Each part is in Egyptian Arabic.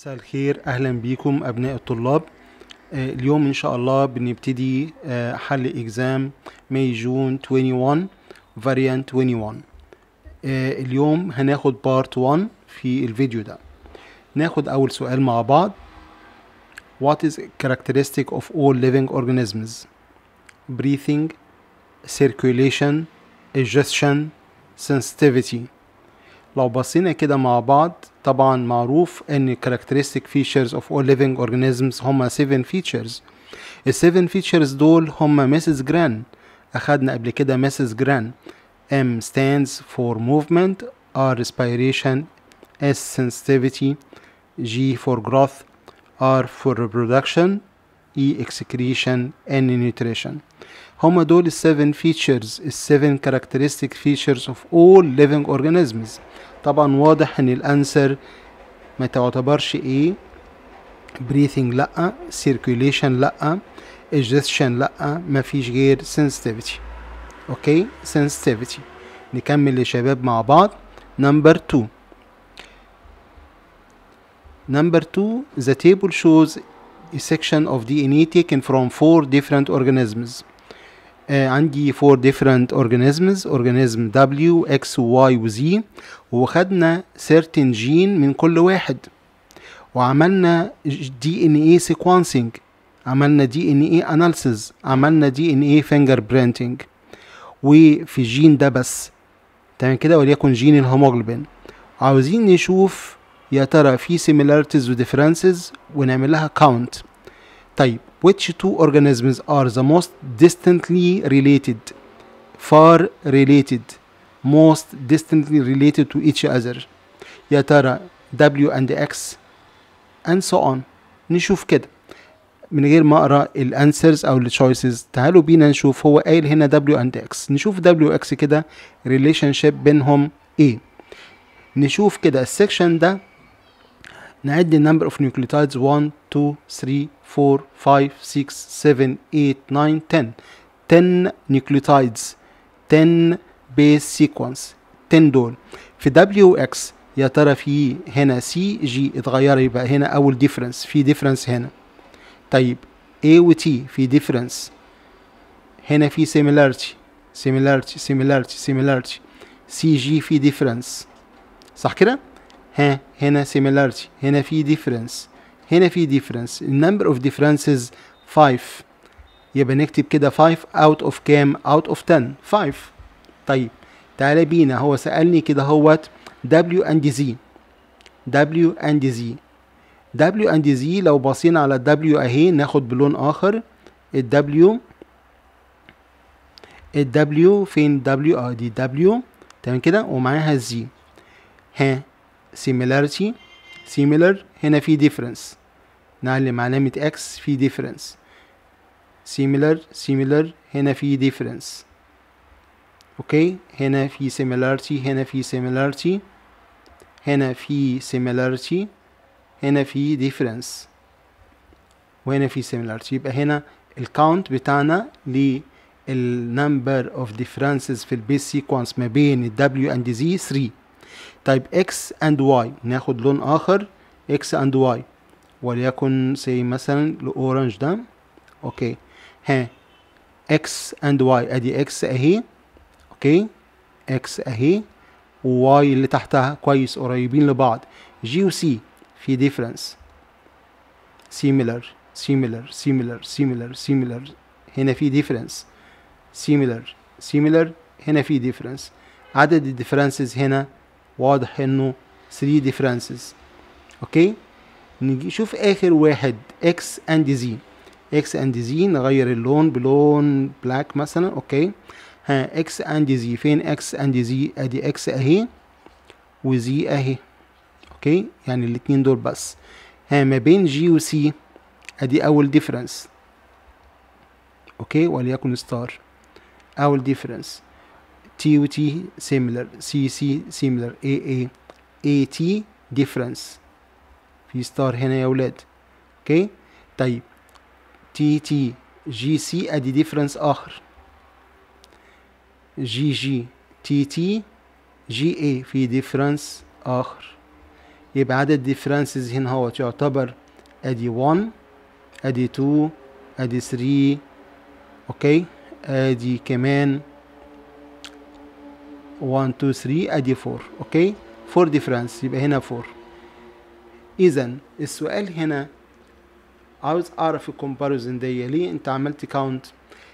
مساء الخير اهلا بيكم ابناء الطلاب آه، اليوم ان شاء الله بنبتدي آه، حل اكزام ماي جون 21 فاريانت 21 آه، اليوم هناخد بارت 1 في الفيديو ده ناخد اول سؤال مع بعض What is characteristic of all living organisms breathing circulation digestion sensitivity لو بصينا كده مع بعض طبعا معروف ان characteristic features of all living organisms هما 7 features ال 7 features دول هما مسز جران اخدنا قبل كده مسز جران M stands for movement R respiration S sensitivity G for growth R for reproduction E excretion N nutrition هما دول ال 7 features ال 7 characteristic features of all living organisms طبعا واضح ان الانسر ما تعتبرش ايه breathing لا circulation لا digestion لا ما فيش غير sensitivity اوكي sensitivity نكمل يا شباب مع بعض number 2 number 2 the table shows a section of DNA taken from four different organisms آه عندي four different organisms organism W X Y و Z وخدنا certain gene من كل واحد وعملنا دي ان ايه sequencing عملنا دي ان ايه analysis عملنا دي ان ايه finger printing وفي الجين ده بس تمام كده وليكن جين الهيموجلوبين عاوزين نشوف يا ترى في similarities و differences ونعمل لها count طيب which two organisms are the most distantly related far related most distantly related to each other يا ترى W and X and so on نشوف كده من غير ما اقرا الانسرز او التشويسز تعالوا بينا نشوف هو قايل هنا W and X نشوف W X كده ريليشن شيب بينهم ايه نشوف كده السكشن ده نعد النمبر اوف نيوكليوتايدز 1 2 3 4 5 6 7 8 9 10 10 نيوكليوتايدز 10 بيس سيكونس 10 دول في دبليو اكس يا ترى في هنا سي جي اتغير يبقى هنا اول ديفرنس في ديفرنس هنا طيب A و T في ديفرنس هنا في similarity similarity similarity similarity سي جي في ديفرنس صح كده ها هنا similarity هنا في difference هنا في difference number of differences 5 يبقى نكتب كده 5 out of كام out of 10 5 طيب تعالى بينا هو سألني كده هوت W and Z W and Z W and Z لو بصينا على W اهي ناخد بلون اخر ال W ال W فين W اه دي W تمام كده ومعاها Z ها similarity similar هنا في difference نعلم علامة X في difference similar similar هنا في difference اوكي هنا في similarity هنا في similarity هنا في similarity هنا في difference وهنا في similarity يبقى هنا الكاونت بتاعنا للنمبر اوف differences في البيس سيكونس ما بين ال W and Z 3 طيب x and y ناخد لون اخر x and y وليكن سي مثلا الاورنج ده اوكي ها x and y ادي x اهي اوكي x اهي و y اللي تحتها كويس قريبين لبعض g و c في difference similar similar similar similar similar هنا في difference similar similar هنا في difference عدد الديفرنسز هنا واضح انه 3 differences اوكي نيجي نشوف اخر واحد x and z x and z نغير اللون بلون بلاك مثلا اوكي ها x and z فين x and z ادي x اهي وz اهي اوكي يعني الاتنين دول بس ها ما بين g و c ادي اول difference اوكي وليكن ستار اول difference T و T similar C C similar A A A T difference في ستار هنا يا ولاد اوكي طيب T T G C ادي difference اخر G G T T G A في difference اخر يبقى عدد differences هنا هو يعتبر ادي 1 ادي 2 ادي 3 اوكي ادي كمان 1 2 3 ادي 4 اوكي 4 difference يبقى هنا 4 اذا السؤال هنا عاوز اعرف الكومباريزون دي ليه انت عملت كاونت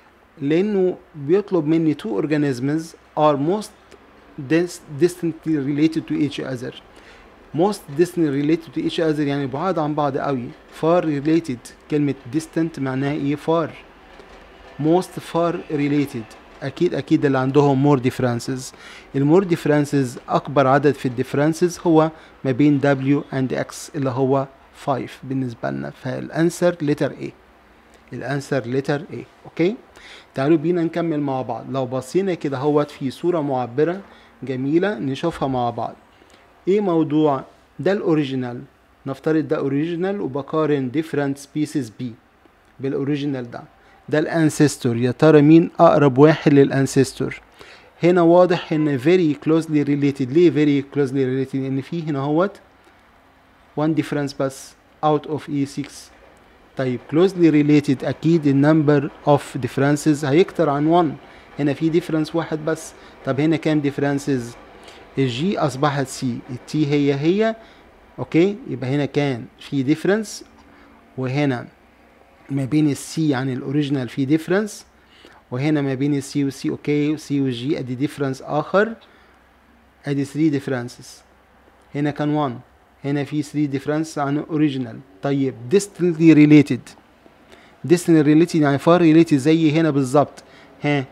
لانه بيطلب مني two organisms are most dis- distantly related to each other most distantly related to each other يعني بعاد عن بعض قوي far related كلمة distant معناها ايه far most far related اكيد اكيد اللي عندهم more differences المور differences اكبر عدد في الديفرنسز هو ما بين W and X اللي هو 5 بالنسبة لنا فالانسر لتر A الانسر لتر A اوكي تعالوا بينا نكمل مع بعض لو بصينا كده هوت في صورة معبرة جميلة نشوفها مع بعض ايه موضوع ده الاوريجينال نفترض ده اوريجينال وبقارن different species B بالاوريجينال ده ده الانسيستور يا ترى مين اقرب واحد للانسيستور هنا واضح ان very closely related ليه very closely related لان في هنا هوت one difference بس out of E6 طيب closely related اكيد النمبر of differences هيكتر عن 1 هنا في difference واحد بس طب هنا كام differences الجي اصبحت سي التي هي هي اوكي يبقى هنا كان في difference وهنا ما بين السي عن الاوريجينال في ديفرنس وهنا ما بين السي والسي اوكي وسي والجي ادي ديفرنس اخر ادي 3 ديفرنسز هنا كان 1 هنا في 3 ديفرنس عن الاوريجينال طيب distantly related distantly related يعني far related زي هنا بالظبط ها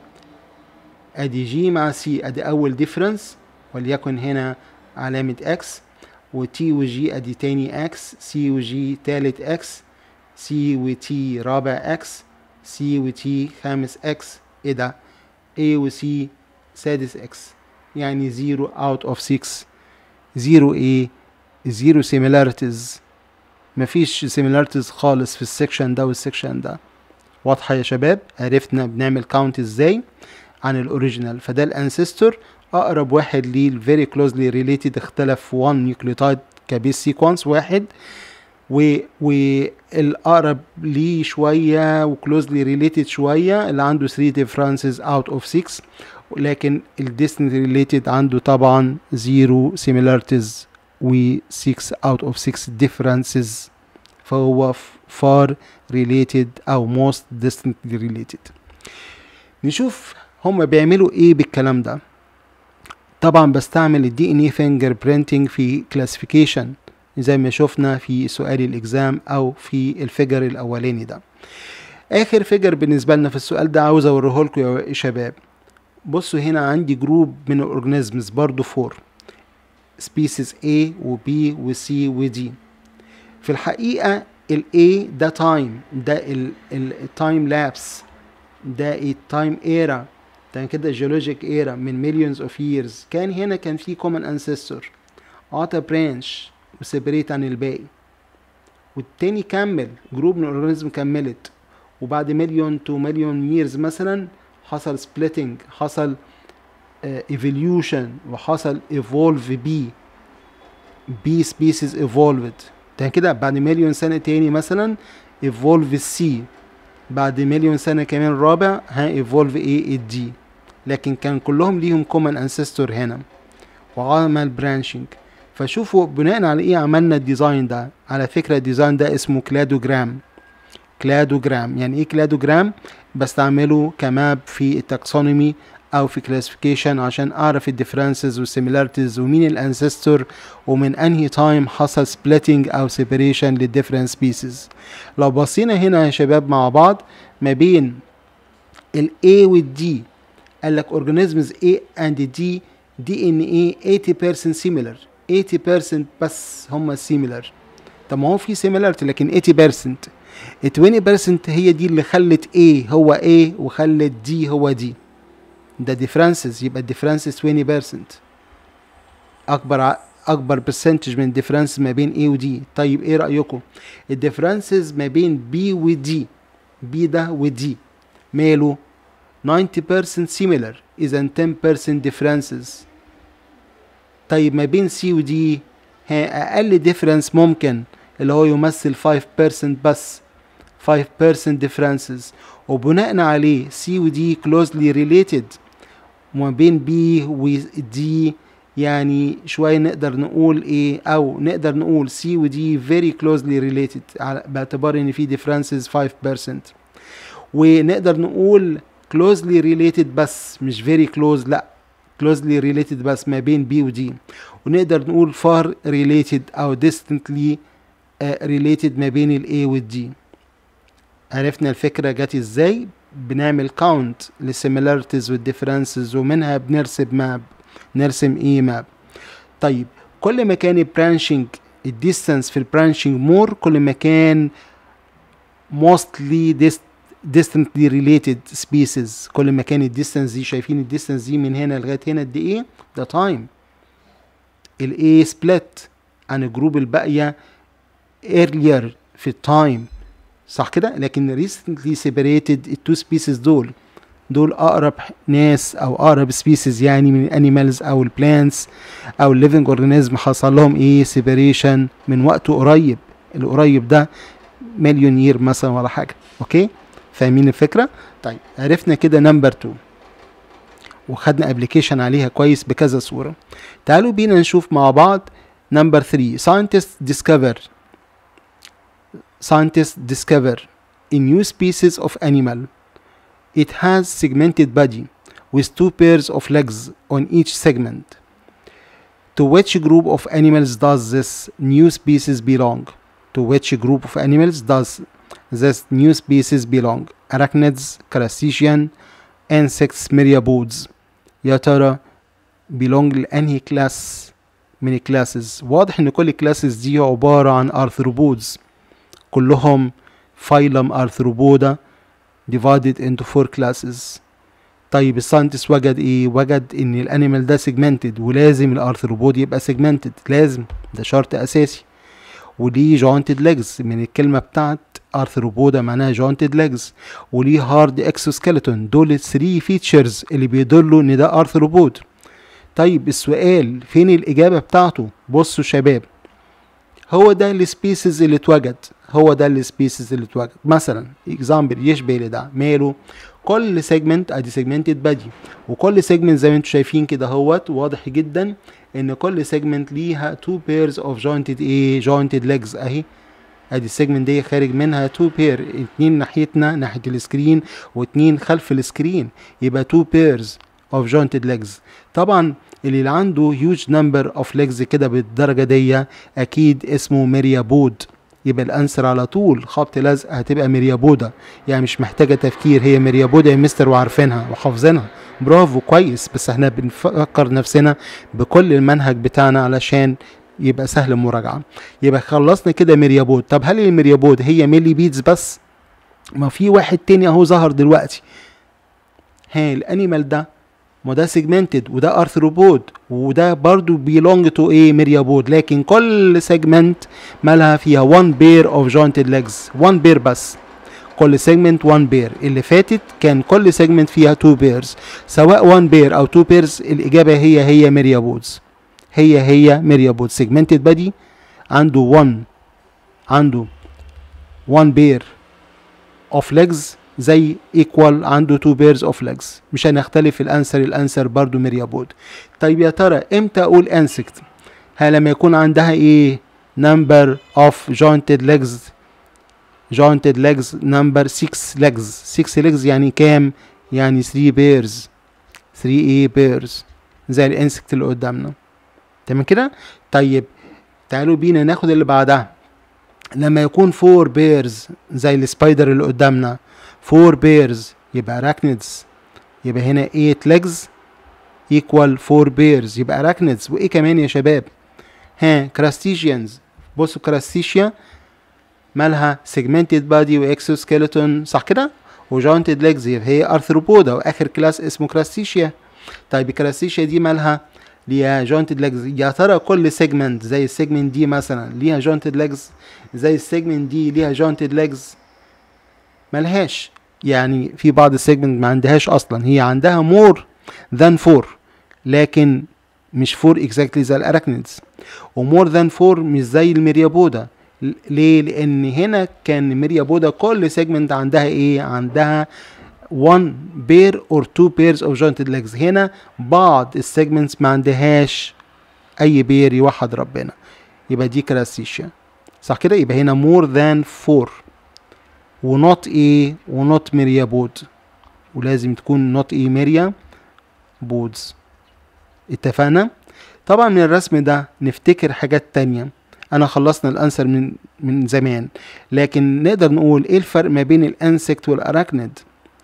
ادي جي مع سي ادي اول ديفرنس وليكن هنا علامة اكس وتي وجي ادي تاني اكس سي وجي تالت اكس سي وتي رابع اكس سي وتي خامس اكس ايه ده A وسي سادس اكس يعني 0 out of 6 0 A 0 similarities مفيش similarities خالص في السكشن ده والسكشن ده واضحة يا شباب عرفنا بنعمل كاونت ازاي عن الاوريجينال فده الانسيستور اقرب واحد ليه very closely related اختلف 1 نيوكليوتايد كبيس سيكونس واحد و والاقرب ليه شويه وكلوزلي ريليتد شويه اللي عنده 3 differences out of 6 لكن الديستنت ريليتد عنده طبعا 0 similarities و 6 out of 6 differences فهو far related او most distantly related نشوف هما بيعملوا ايه بالكلام ده طبعا بستعمل الدي ان اي فينجر برينتنج في كلاسيفيكيشن زي ما شفنا في سؤال الاكزام او في الفيجر الاولاني ده اخر فيجر بالنسبه لنا في السؤال ده عاوز اوريه لكم يا شباب بصوا هنا عندي جروب من الاورجانيزمز برضو فور سبيسيز A و B و C و D في الحقيقة ال A ده تايم ده التايم لابس ده التايم ايرا ده كده جيولوجيك ايرا من مليونز اوف ييرز كان هنا كان في كومن انسيستور عطى برانش وسيبريت عن الباقي والتاني كمل جروب من الاورجانيزم كملت وبعد مليون تو مليون ييرز مثلا حصل سبليتنج حصل ايفوليوشن uh, وحصل ايفولف بي بي سبيسيز ايفولفد ده كده بعد مليون سنه تاني مثلا ايفولف السي بعد مليون سنه كمان رابع ها ايفولف ايه الدي لكن كان كلهم ليهم كومن انسيستور هنا وعمل برانشنج فشوفوا بناء على ايه عملنا الديزاين ده على فكره الديزاين ده اسمه كلادوجرام كلادوجرام يعني ايه كلادوجرام بستعمله كماب في التاكسونومي او في كلاسيفيكيشن عشان اعرف الديفرنسز والسيميلاريتيز ومين الانسيستور ومن انهي تايم حصل سبليتنج او سيبريشن للديفرنت سبيسيز لو بصينا هنا يا شباب مع بعض ما بين ال A وال D قال لك organisms A and D DNA 80% similar 80% بس هم similar طب ما هو في similarity لكن 80% ال 20% هي دي اللي خلت A هو A وخلت D هو D ده differences يبقى differences 20% اكبر اكبر برسنتج من difference ما بين A و D طيب ايه رايكم الديفرنسز ما بين B و D B ده و D ماله 90% similar اذا 10% differences طيب ما بين C و D ها اقل ديفرنس ممكن اللي هو يمثل 5% بس 5% differences وبناء عليه C و D closely related وما بين B و D يعني شوية نقدر نقول ايه او نقدر نقول C و D very closely related باعتبار ان في differences 5% ونقدر نقول closely related بس مش very close لا closely related بس ما بين B و D ونقدر نقول far related او distantly uh, related ما بين ال A وال D عرفنا الفكرة جت ازاي بنعمل كاونت للسيميلاريتيز والديفرنسز ومنها بنرسم ماب نرسم ايه ماب طيب كل ما كان البرانشنج الديستانس في البرانشنج مور كل ما كان mostly distantly related species كل ما كان الديستانس دي شايفين الديستانس دي من هنا لغايه هنا قد ايه ده تايم الاي سبلت عن الجروب الباقيه earlier في التايم صح كده لكن recently separated التو سبيسيز دول دول اقرب ناس او اقرب سبيسيز يعني من الانيمالز او البلانتس او الليفنج اورجانيزم حصل لهم ايه سيبريشن من وقت قريب القريب ده مليون يير مثلا ولا حاجه اوكي فاهمين الفكره طيب عرفنا كده نمبر 2 وخدنا ابلكيشن عليها كويس بكذا صوره تعالوا بينا نشوف مع بعض نمبر 3 scientists discover scientists discover a new species of animal it has segmented body with two pairs of legs on each segment to which group of animals does this new species belong to which group of animals does this new species belong arachnids crustacean insects myriapods يا ترى belong لأنهي كلاس من الكلاسز واضح ان كل الكلاسز دي عبارة عن arthropods كلهم phylum arthropoda divided into four classes طيب الساينتست وجد ايه وجد ان الانيمال ده سيجمنتد ولازم الارثروبود يبقى سيجمنتد لازم ده شرط اساسي وليه جوينتد ليجز من الكلمه بتاعت ارثروبودا معناها جوينتد ليجز وليه هارد اكسوسكيلتون دول الثري فيتشرز اللي بيدلوا ان ده ارثروبود طيب السؤال فين الاجابه بتاعته بصوا شباب هو ده السبيسيز اللي اتوجد هو ده السبيسيز اللي اتوجد مثلا اكزامبل يشبه لده ماله كل سيجمنت ادي سيجمنتد بادي وكل سيجمنت زي ما انتم شايفين كده اهوت واضح جدا ان كل سيجمنت ليها تو بيرز اوف جوينتد ايه جوينتد ليجز اهي ادي السيجمنت دي خارج منها تو بير اتنين ناحيتنا ناحيه السكرين واتنين خلف السكرين يبقى تو بيرز اوف جوينتد ليجز طبعا اللي عنده هيوج نمبر اوف ليجز كده بالدرجه دي اكيد اسمه ميريابود يبقى الانسر على طول خبط لزق هتبقى ميريابودا يعني مش محتاجه تفكير هي ميريابودا يا مستر وعارفينها وحافظينها برافو كويس بس احنا بنفكر نفسنا بكل المنهج بتاعنا علشان يبقى سهل المراجعه يبقى خلصنا كده ميريابود طب هل الميريابود هي ميلي بيدز بس ما في واحد تاني اهو ظهر دلوقتي ها الانيمال ده ما ده سيجمنتد وده ارثروبود وده برضو بيلونج تو ايه ميريابود لكن كل سيجمنت مالها فيها 1 بير اوف جوينتد ليجز 1 بير بس كل سيجمنت 1 بير اللي فاتت كان كل سيجمنت فيها 2 بيرز سواء 1 بير او 2 بيرز الاجابه هي هي ميريابودز هي هي ميريابود سيجمنتد بادي عنده 1 عنده 1 بير اوف ليجز زي ايكوال عنده 2 بيرز اوف ليجز مش هنختلف الانسر الانسر برضو ميريابود طيب يا ترى امتى اقول انسكت ها لما يكون عندها ايه number of jointed legs jointed legs number 6 legs 6 legs يعني كام يعني 3 pairs 3 ايه pairs زي الانسكت اللي قدامنا تمام كده طيب تعالوا بينا ناخد اللي بعدها لما يكون 4 بيرز زي السبايدر اللي قدامنا 4 بيرز يبقى اراكنيدز يبقى هنا 8 legs equal 4 بيرز يبقى اراكنيدز وايه كمان يا شباب ها كراستيشيانز بصوا كراستيشيا مالها segmented body واكسوسكيلتون صح كده وجوينتد legs يبقى هي ارثروبودا واخر كلاس اسمه كراستيشيا طيب الكراستيشيا دي مالها ليها جوينتد ليجز يا ترى كل سيجمنت زي السيجمنت دي مثلا ليها جوينتد ليجز زي السيجمنت دي ليها جوينتد ليجز ملهاش يعني في بعض السيجمنت ما عندهاش اصلا هي عندها مور ذان فور لكن مش فور اكزاكتلي زي الاركنيدز ومور ذان فور مش زي الميريابودا ليه لان هنا كان الميريابودا كل سيجمنت عندها ايه عندها 1 بير اور 2 بيرز اوف jointed legs هنا بعض السيجمنتس ما عندهاش اي بير يوحد ربنا يبقى دي كراسيشيا صح كده يبقى هنا more than 4 ونوت ايه ونوت ميريا بود ولازم تكون نوت ايه ميريا بودز اتفقنا طبعا من الرسم ده نفتكر حاجات تانية انا خلصنا الانسر من من زمان لكن نقدر نقول ايه الفرق ما بين الانسكت والاراكنيد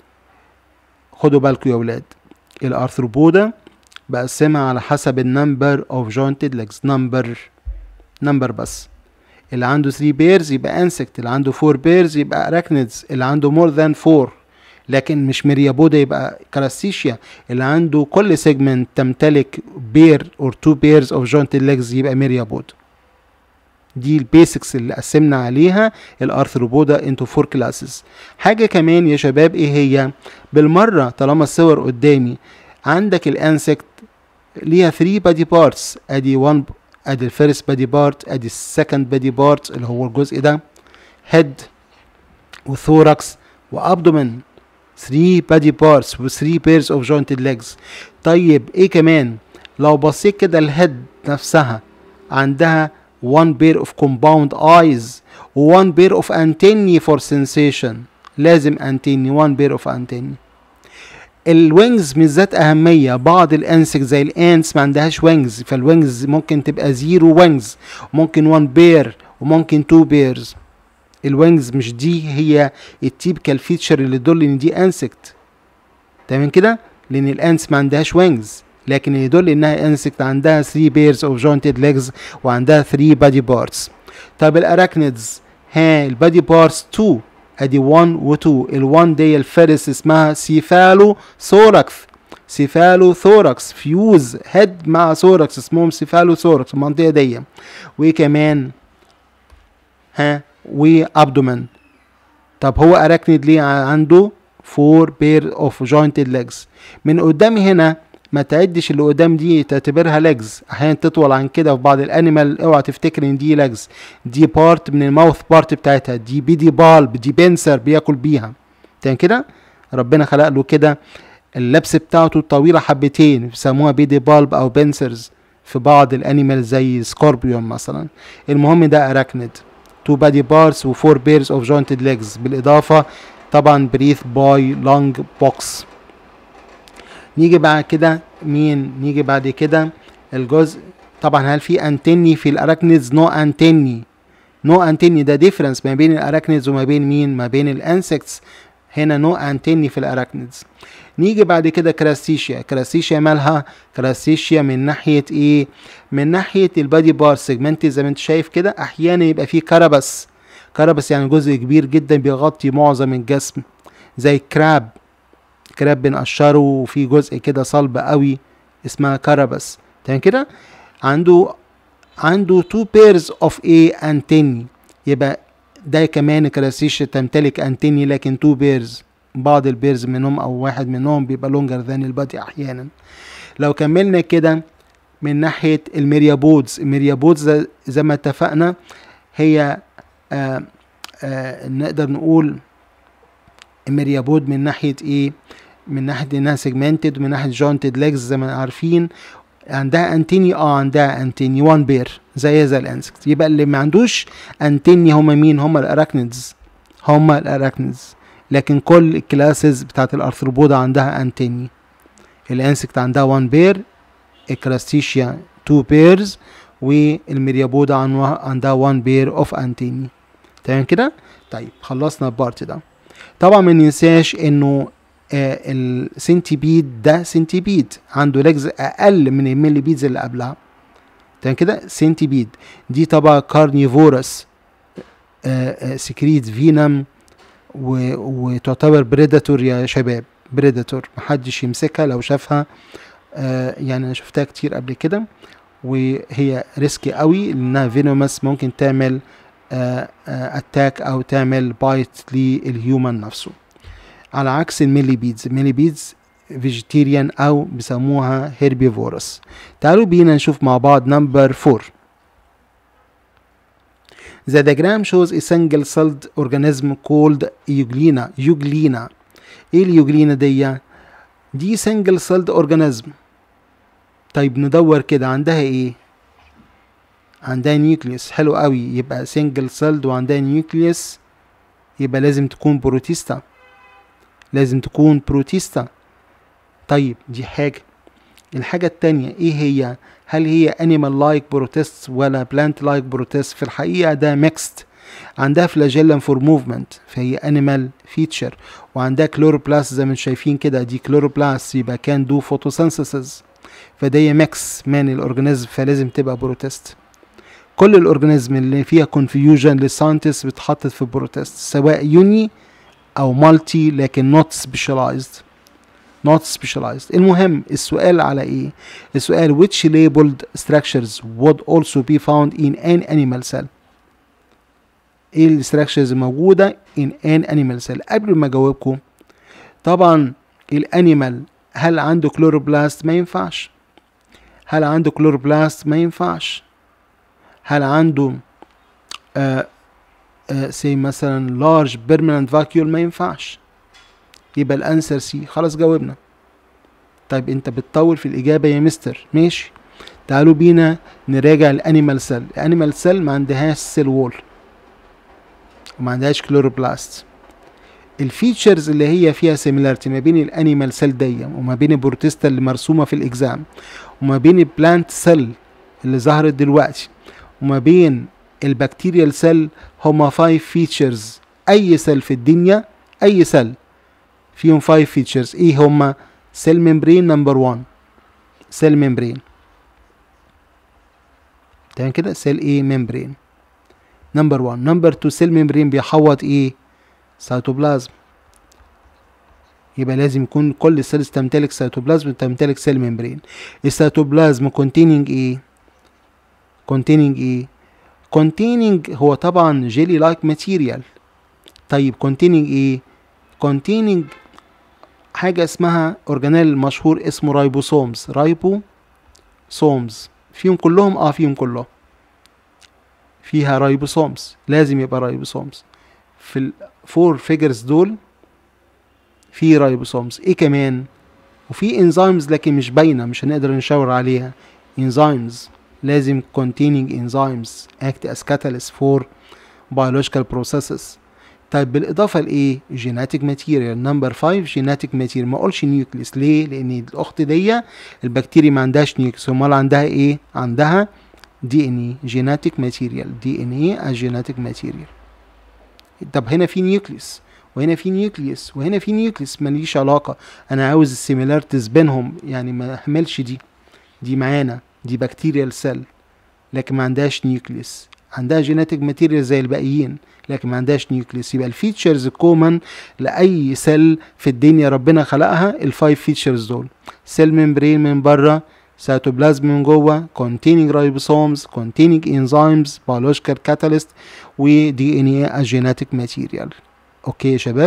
خدوا بالكم يا ولاد الارثروبودا بقسمها على حسب النمبر اوف جوينتد ليجز نمبر نمبر بس اللي عنده 3 بيرز يبقى انسكت اللي عنده 4 بيرز يبقى اراكنيدز اللي عنده مور ذان 4 لكن مش ميريابودا يبقى كراستيشيا اللي عنده كل سيجمنت تمتلك بير اور 2 بيرز اوف جوينتد ليجز يبقى ميريابودا دي البيسكس اللي قسمنا عليها الارثروبودا انتو فور كلاسز حاجه كمان يا شباب ايه هي بالمره طالما الصور قدامي عندك الانسكت ليها 3 بادي بارتس ادي 1 ادي الفيرست بادي بارت ادي السكند بادي بارت اللي هو الجزء ده هيد وثوركس وابدومن 3 بادي بارتس و 3 بيرز اوف جوينتد ليجز طيب ايه كمان لو بصيت كده الهيد نفسها عندها one pair of compound eyes و one pair of antennae for sensation لازم antennae one pair of antennae الوينجز مش ذات أهمية بعض الانسك زي الانس ما عندهاش وينجز فالوينجز ممكن تبقى زيرو وينجز ممكن وان بير وممكن تو بيرز الوينجز مش دي هي التيبكال فيتشر اللي تدل ان دي انسكت تمام كده لان الانس ما عندهاش وينجز لكن يدل انها انسكت عندها 3 بيرز اوف جوينتد ليجز وعندها 3 بادي بارتس طب الاراكنيدز ها البادي بارتس 2 ادي 1 و2 ال1 دي الفارس اسمها سيفالو ثوركس سيفالو ثوركس فيوز هيد مع ثوركس اسمهم سيفالو ثوركس المنطقه دي وكمان ها وابدومن طب هو اراكنيد ليه عنده 4 بير اوف جوينتد ليجز من قدامي هنا ما تعدش اللي قدام دي تعتبرها ليجز احيانا تطول عن كده في بعض الانيمال اوعى تفتكر ان دي ليجز دي بارت من الماوث بارت بتاعتها دي بيدي بالب دي بنسر بياكل بيها تمام كده ربنا خلق له كده اللبس بتاعته طويله حبتين بيسموها بيدي بالب او بنسرز في بعض الانيمال زي سكوربيون مثلا المهم ده اراكنيد تو بادي بارتس وفور بيرز اوف جوينتد ليجز بالاضافه طبعا بريث باي لونج بوكس نيجي بعد كده مين نيجي بعد كده الجزء طبعا هل في انتني في الاراكنيدز نو انتني نو انتني ده ديفرنس ما بين الاراكنيدز وما بين مين ما بين الانسكتس هنا نو انتني في الاراكنيدز نيجي بعد كده كراستيشيا كراستيشيا مالها كراستيشيا من ناحيه ايه من ناحيه البادي بار سيجمنت زي ما انت شايف كده احيانا يبقى فيه كربس كربس يعني جزء كبير جدا بيغطي معظم الجسم زي كراب كراب بنقشره وفي جزء كده صلب قوي اسمها كربس تمام كده عنده عنده تو بيرز اوف ايه انتني يبقى ده كمان كراسيش تمتلك انتني لكن تو بيرز بعض البيرز منهم او واحد منهم بيبقى لونجر ذان البادي احيانا لو كملنا كده من ناحيه الميريابودز الميريابودز زي ما اتفقنا هي آآ آآ نقدر نقول الميريابود من ناحيه ايه من ناحيه انها سيجمنتد ومن ناحيه جوينتد ليجز زي ما عارفين عندها انتيني اه عندها انتيني وان بير زي زي الانسكت يبقى اللي ما عندوش انتيني هما مين هما الاراكنيدز هما الاراكنيدز لكن كل الكلاسز بتاعت الارثروبودا عندها انتيني الانسكت عندها وان بير الكراستيشيا تو بيرز والميريابودا عندها وان بير اوف انتيني تمام كده طيب خلصنا البارت ده طبعا ما ننساش انه آه السنتيبيد ده سنتيبيد عنده لجز اقل من الميلي بيدز اللي قبلها تمام كده سنتيبيد دي طبعا كارنيفورس آه آه سكريت فينم وتعتبر بريداتور يا شباب بريداتور محدش يمسكها لو شافها يعني انا شفتها كتير قبل كده وهي ريسكي قوي لانها فينومس ممكن تعمل اتاك او تعمل بايت للهيومن نفسه على عكس الميلي بيدز الميلي بيدز فيجيتيريان او بيسموها هيربيفورس تعالوا بينا نشوف مع بعض نمبر 4 The diagram shows a single celled organism called Euglena. Euglena. ايه اليوجلينا دي؟ دي single celled organism. طيب ندور كده عندها ايه؟ عندها نيوكليوس حلو قوي يبقى single celled وعندها نيوكليوس يبقى لازم تكون بروتيستا لازم تكون بروتيستا طيب دي حاجة الحاجة التانية ايه هي هل هي animal like protists ولا plant like protists في الحقيقة ده mixed عندها flagellum for movement فهي animal feature وعندها chloroplast زي ما انتم شايفين كده دي chloroplast يبقى كان do photosynthesis فدي ميكس من الاورجانيزم فلازم تبقى بروتست كل الاورجانيزم اللي فيها confusion للساينتست بتحطت في بروتست سواء يوني او مالتي لكن not specialized not specialized المهم السؤال على ايه السؤال which labeled structures would also be found in an animal cell ايه الستراكشرز الموجودة in an animal cell قبل ما اجاوبكم طبعا الانيمال هل عنده كلوروبلاست ما ينفعش هل عنده كلوروبلاست ما ينفعش هل عنده آه آه سي مثلا لارج بيرمننت فاكيول ما ينفعش يبقى الانسر سي خلاص جاوبنا طيب انت بتطول في الاجابه يا مستر ماشي تعالوا بينا نراجع الانيمال سيل الانيمال سيل ما عندهاش سيل وول وما عندهاش كلوروبلاست الفيتشرز اللي هي فيها سيميلاريتي ما بين الانيمال سيل دي وما بين البروتيستا اللي مرسومه في الاكزام وما بين البلانت سيل اللي ظهرت دلوقتي وما بين البكتيريال سيل هما 5 فيتشرز اي سيل في الدنيا اي سيل فيهم 5 فيتشرز ايه هما سيل ممبرين نمبر 1 سيل ممبرين تمام كده سيل ايه ممبرين نمبر 1 نمبر 2 سيل ممبرين بيحوط ايه سيتوبلازم يبقى لازم يكون كل السيلز تمتلك سيتوبلازم وتمتلك سيل ممبرين السيتوبلازم containing ايه containing ايه containing هو طبعا جيلي لايك ماتيريال طيب containing ايه containing حاجة اسمها اورجانيل مشهور اسمه رايبوسومز رايبو سومز فيهم كلهم اه فيهم كلهم فيها رايبوسومز لازم يبقى رايبوسومز في الفور فيجرز دول في رايبوسومز ايه كمان وفي انزيمز لكن مش باينه مش هنقدر نشاور عليها انزيمز لازم containing enzymes act as catalyst for biological processes طيب بالاضافه لايه genetic material نمبر 5 genetic material ما اقولش نيوكليس ليه لان الاخت دي البكتيريا ما عندهاش نيوكليس امال عندها ايه عندها دي ان اي جيناتيك ماتيريال دي ان اي جيناتيك ماتيريال طب هنا في نيوكليس وهنا في نيوكليس وهنا في نيوكليس ماليش علاقه انا عاوز السيميلاريتيز بينهم يعني ما اهملش دي دي معانا دي بكتيريال سيل لكن ما عندهاش نيوكليس عندها جيناتيك ماتيريال زي الباقيين لكن ما عندهاش نيوكليس يبقى الفيتشرز كومن لاي سيل في الدنيا ربنا خلقها الفايف فيتشرز دول سيل ممبرين من بره سيتوبلازم من جوه containing ribosomes containing enzymes biological catalyst و DNA as genetic material اوكي يا شباب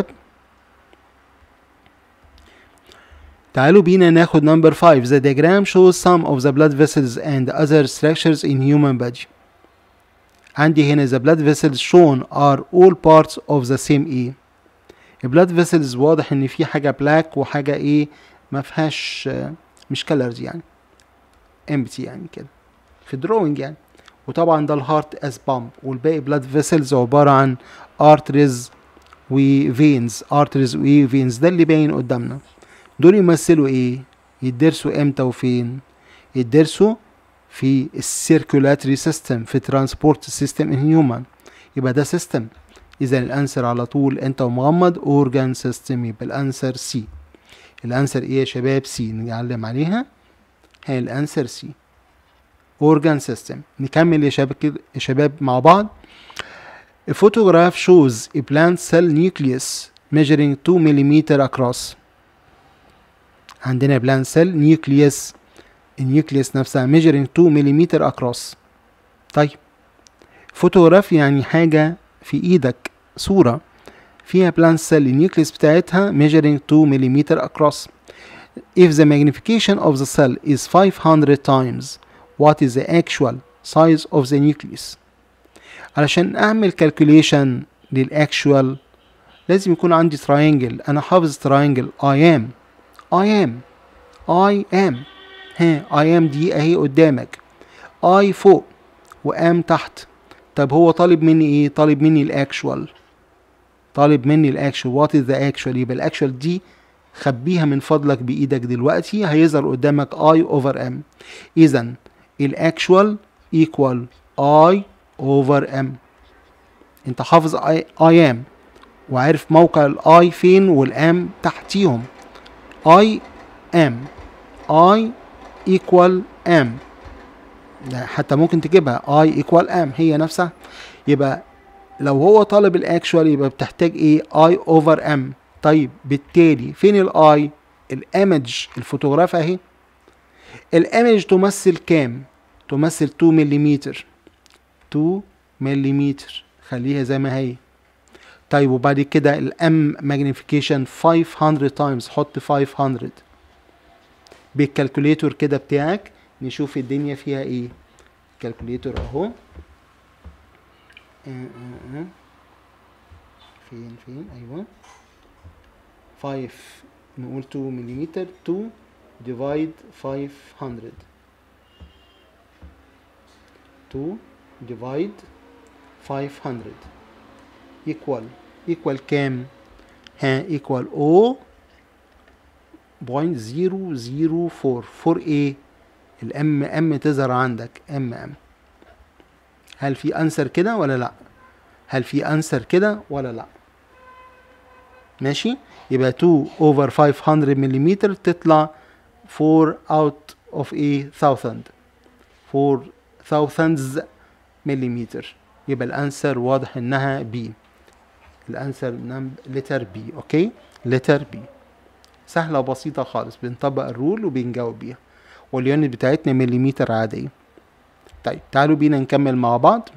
تعالوا بينا ناخد نمبر 5 the diagram shows some of the blood vessels and other structures in human body عندي هنا the blood vessels shown are all parts of the same ايه البلاد فيسلز واضح ان في حاجه بلاك وحاجه ايه ما فيهاش مش كلرز يعني امبتي يعني كده في دروينج يعني وطبعا ده الهارت از بامب والباقي بلاد فيسلز عباره عن ارتريز وفينز ارتريز وفينز ده اللي باين قدامنا دول يمثلوا ايه يدرسوا امتى وفين يدرسوا في السيركولاتري سيستم في ترانسبورت سيستم ان هيومن يبقى ده سيستم اذا الانسر على طول انت ومغمض اورجان سيستم يبقى الانسر سي الانسر ايه يا شباب سي نعلم عليها هي الانسر سي organ system نكمل يا شباب يا شباب مع بعض A photograph shows a plant cell nucleus measuring 2 mm across عندنا plant cell nucleus النيوكليوس نفسها measuring 2 mm across طيب فوتوغراف يعني حاجة في ايدك صورة فيها plant cell النيوكليوس بتاعتها measuring 2 mm across if the magnification of the cell is 500 times what is the actual size of the nucleus علشان اعمل calculation للاكشوال لازم يكون عندي triangle انا حافظ triangle I am I am I am ها I am دي اهي قدامك I فوق وام تحت طب هو طالب مني ايه طالب مني الاكشوال طالب مني الاكشوال وات از ذا اكشوال يبقى الاكشوال دي خبيها من فضلك بايدك دلوقتي هيظهر قدامك اي اوفر ام اذا الاكشوال ايكوال اي اوفر ام انت حافظ اي اي ام وعارف موقع الاي فين والام تحتيهم اي ام اي ايكوال ام حتى ممكن تجيبها اي ايكوال ام هي نفسها يبقى لو هو طالب الاكشوال يبقى بتحتاج ايه اي اوفر ام طيب بالتالي فين الاي الايمج الفوتوغراف اهي الايمج تمثل كام تمثل 2 ملم 2 ملم خليها زي ما هي طيب وبعد كده الام ماجنيفيكيشن 500 تايمز حط 500 بالكالكوليتور كده بتاعك نشوف الدنيا فيها ايه كالكوليتور اهو آه، آه، آه. فين فين ايوه 5 نقول 2 ملم 2 ديفايد 500 2 ديفايد 500 equal equal كام ها equal O بوينت زيرو زيرو فور فور ايه الام ام تظهر عندك ام ام هل في انسر كده ولا لا هل في انسر كده ولا لا ماشي يبقى 2 over 500 ملم تطلع 4 out of ايه 1000 4 thousands مليمتر يبقى الانسر واضح انها بي الانسر لتر بي اوكي لتر بي سهلة وبسيطة خالص بنطبق الرول وبنجاوب بيها واليونت بتاعتنا مليمتر عادية طيب تعالوا بينا نكمل مع بعض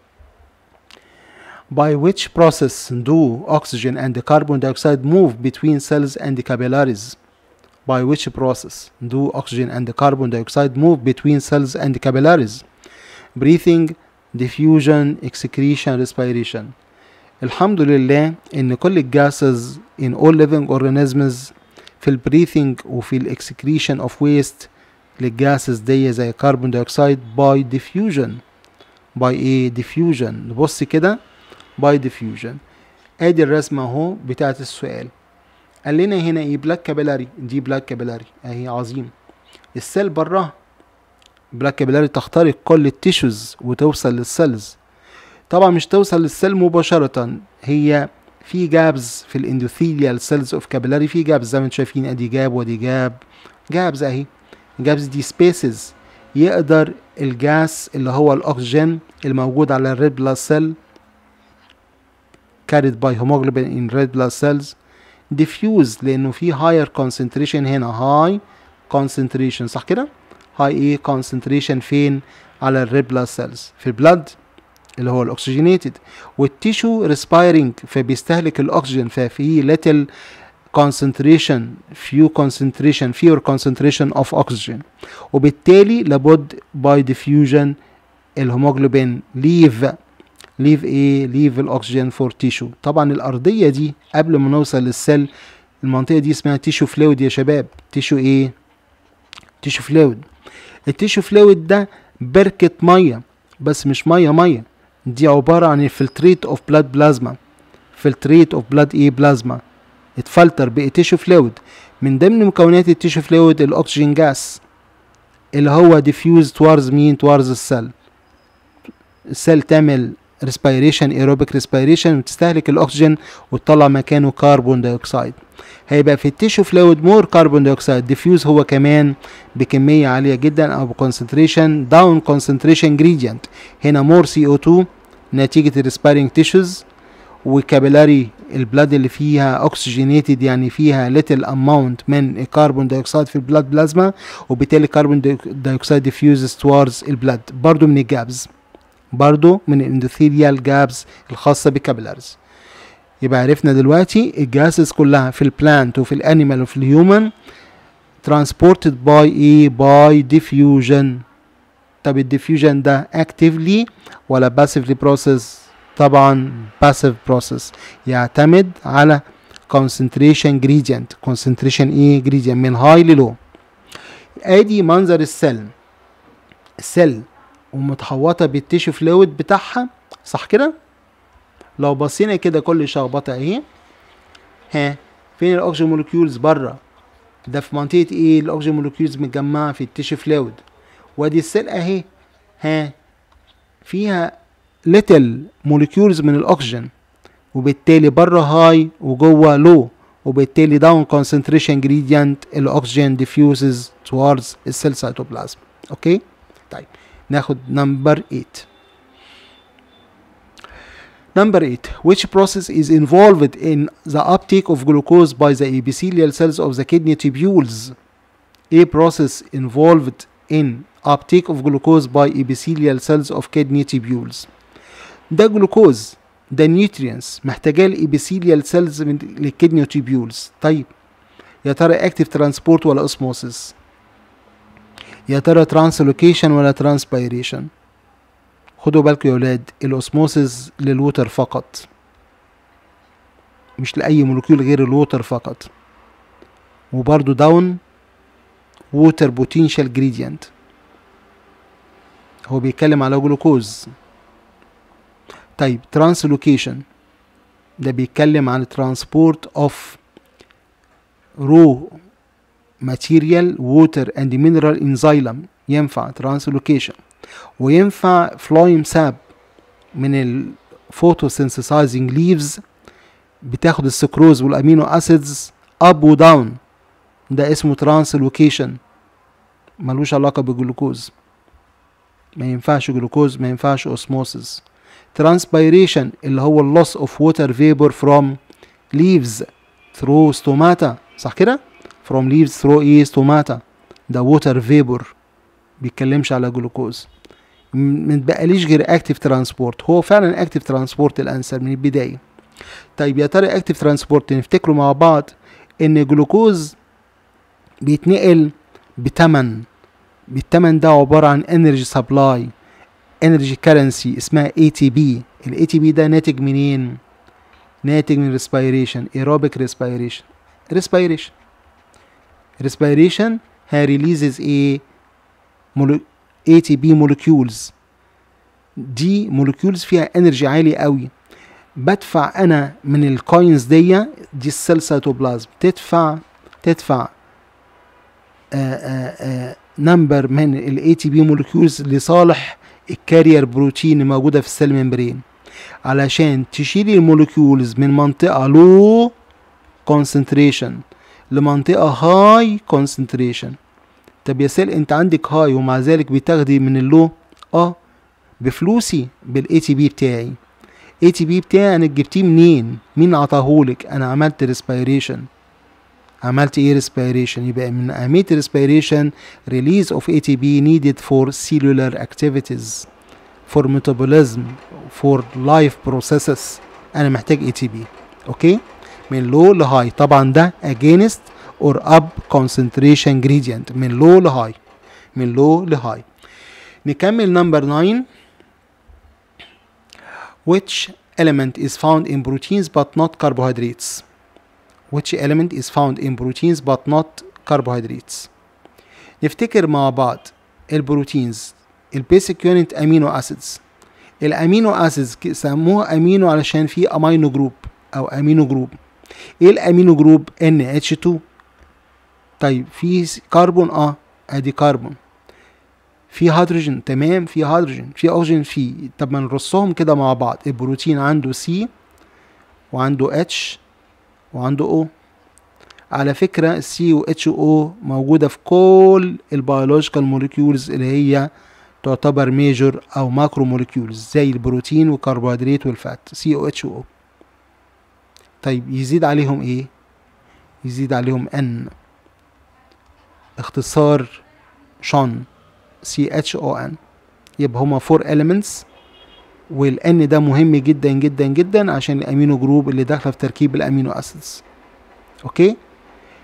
by which process do oxygen and the carbon dioxide move between cells and the capillaries by which process do oxygen and the carbon dioxide move between cells and the capillaries breathing diffusion excretion respiration الحمد لله ان كل الجاسز in all living organisms في البريثنج وفي الاكسكريشن اوف ويست للجاسز دي زي كربون دايوكسيد باي ديفيوجن باي ايه ديفيوجن نبص كده باي ديفيوجن ادي الرسمه اهو بتاعت السؤال قال لنا هنا ايه بلاك كابيلاري دي بلاك كابيلاري اهي عظيم السيل براها بلاك كابيلاري تخترق كل التيشوز وتوصل للسيلز طبعا مش توصل للسيل مباشرة هي في جابز في الاندوثيليال سيلز اوف كابيلاري في جابز زي ما انتم شايفين ادي جاب ودي جاب جابز اهي جابز دي سبيسز يقدر الجاس اللي هو الاكسجين الموجود على الريد بلاد سيل carried by hemoglobin in red blood cells diffuse لانه في higher concentration هنا high concentration صح كده high ايه concentration فين على الريد بلاد سيلز في البلد اللي هو الاكسجينيتد والتيشو ريسبايرنج فبيستهلك الاكسجين ففي little concentration few concentration fewer concentration of oxygen وبالتالي لابد by diffusion الهيموجلوبين leave leave ايه leave الاكسجين for tissue طبعا الارضيه دي قبل ما نوصل للسيل المنطقه دي اسمها تيشو فلويد يا شباب تيشو ايه تيشو فلويد التيشو فلويد ده بركه ميه بس مش ميه ميه دي عبارة عن الفلتريت اوف بلاد بلازما فلتريت اوف بلاد ايه بلازما اتفلتر بقى تيشو فلويد من ضمن مكونات التيشو فلويد الاكسجين جاس اللي هو ديفيوز توارز مين توارز السيل السيل تعمل ريسبيريشن ايروبيك ريسبيريشن وتستهلك الاكسجين وتطلع مكانه كربون دايوكسيد هيبقى في التيشو فلويد مور كربون دايوكسيد ديفيوز هو كمان بكميه عاليه جدا او بكونسنتريشن داون كونسنتريشن جريدينت هنا مور سي او 2 نتيجه الريسبيرنج تيشوز وكابيلاري البلاد اللي فيها اوكسجينيتد يعني فيها ليتل اماونت من الكربون دايوكسيد في البلاد بلازما وبالتالي الكربون دايوكسيد ديفيوزز توارز البلاد برضو من الجابز برضو من الاندوثيليال جابز الخاصة بالكابيلارز يبقى عرفنا دلوقتي الجاسز كلها في البلانت وفي الانيمال وفي الهيومن transported by ايه by diffusion طب الديفيوجن ده actively ولا passively process طبعا passive process يعتمد على concentration gradient concentration ايه gradient من high للو ادي منظر السيل السيل ومتحوطه بالتيشو فلويد بتاعها صح كده لو بصينا كده كل شخبطه اهي ها فين الاكسجين مولكيولز بره ده في منطقه ايه الاكسجين مولكيولز متجمعه في التيشو فلويد وادي السيل اهي ها فيها ليتل مولكيولز من الاكسجين وبالتالي بره هاي وجوه لو وبالتالي داون concentration gradient الاكسجين diffuses towards السيل سيتوبلازم اوكي طيب ناخد نمبر 8 Number 8. Which process is involved in the uptake of glucose by the epithelial cells of the kidney tubules? A process involved in uptake of glucose by epithelial cells of kidney tubules. ده جلوكوز ده نيوترينز محتاجاه الابيثيليال سيلز من للكدني تيبيولز طيب يا ترى اكتيف ترانسبورت ولا اسموسيس يا ترى ترانسلوكيشن ولا ترانسبيريشن خدوا بالكم يا ولاد الاسموسيس للوتر فقط مش لاي مولكيول غير الوتر فقط وبرضو داون ووتر بوتنشال جريدينت هو بيتكلم على جلوكوز طيب ترانسلوكيشن ده بيتكلم عن ترانسبورت اوف رو ماتيريال ووتر اند مينرال ان زايلم ينفع ترانسلوكيشن وينفع فلويم ساب من الفوتوسينثسايزنج ليفز بتاخد السكروز والامينو اسيدز اب وداون ده اسمه ترانسلوكيشن ملوش علاقه بالجلوكوز ما ينفعش جلوكوز ما ينفعش اوسموسيس transpiration اللي هو اللوس اوف ووتر فيبر فروم leaves through stomata صح كده from leaves through ايه stomata ده ووتر فيبر بيتكلمش على جلوكوز متبقاليش غير اكتيف ترانسبورت هو فعلا اكتيف ترانسبورت الانسر من البدايه طيب يا ترى اكتيف ترانسبورت نفتكروا مع بعض ان جلوكوز بيتنقل بتمن بالتمن ده عباره عن انرجي سبلاي انرجي كرنسي اسمها اي تي بي الاي تي بي ده ناتج منين ناتج من ريسبيريشن ايروبيك ريسبيريشن ريسبيريشن ريسبيريشن ها ريليزز ايه اي تي بي مولكيولز دي مولكيولز فيها انرجي عالي قوي بدفع انا من الكوينز دي دي السيل سيتوبلازم تدفع تدفع نمبر من الاي تي بي مولكيولز لصالح الكارير بروتين موجودة في السيل ممبرين علشان تشيل المولكيولز من منطقة لو كونسنتريشن لمنطقة هاي كونسنتريشن طب يا سيل انت عندك هاي ومع ذلك بتاخدي من اللو اه بفلوسي بالاي تي بي بتاعي اي تي بي بتاعي انا جبتيه منين مين عطاهولك انا عملت ريسبيريشن عملت ايه respiration يبقى من اهميه respiration release of ATP needed for cellular activities for metabolism for life processes انا محتاج ATP اوكي من low لهاي طبعا ده against or up concentration gradient من low لهاي من low لهاي نكمل نمبر 9 which element is found in proteins but not carbohydrates which element is found in proteins but not carbohydrates نفتكر مع بعض البروتينز البيسك يونت امينو اسيدز الامينو اسيدز سموها امينو علشان في امينو جروب او امينو جروب ايه الامينو جروب ان اتش 2 طيب في كربون اه ادي كربون في هيدروجين تمام في هيدروجين في اكسجين في طب ما نرصهم كده مع بعض البروتين عنده سي وعنده اتش وعنده او على فكرة السي و اتش او موجودة في كل البيولوجيكال موليكيولز اللي هي تعتبر ميجور او ماكرو موليكيولز زي البروتين والكربوهيدرات والفات سي او اتش او طيب يزيد عليهم ايه يزيد عليهم ان اختصار شون سي اتش او ان يبقى هما فور elements والان ده مهم جدا جدا جدا عشان الامينو جروب اللي داخله في تركيب الامينو اسيدز اوكي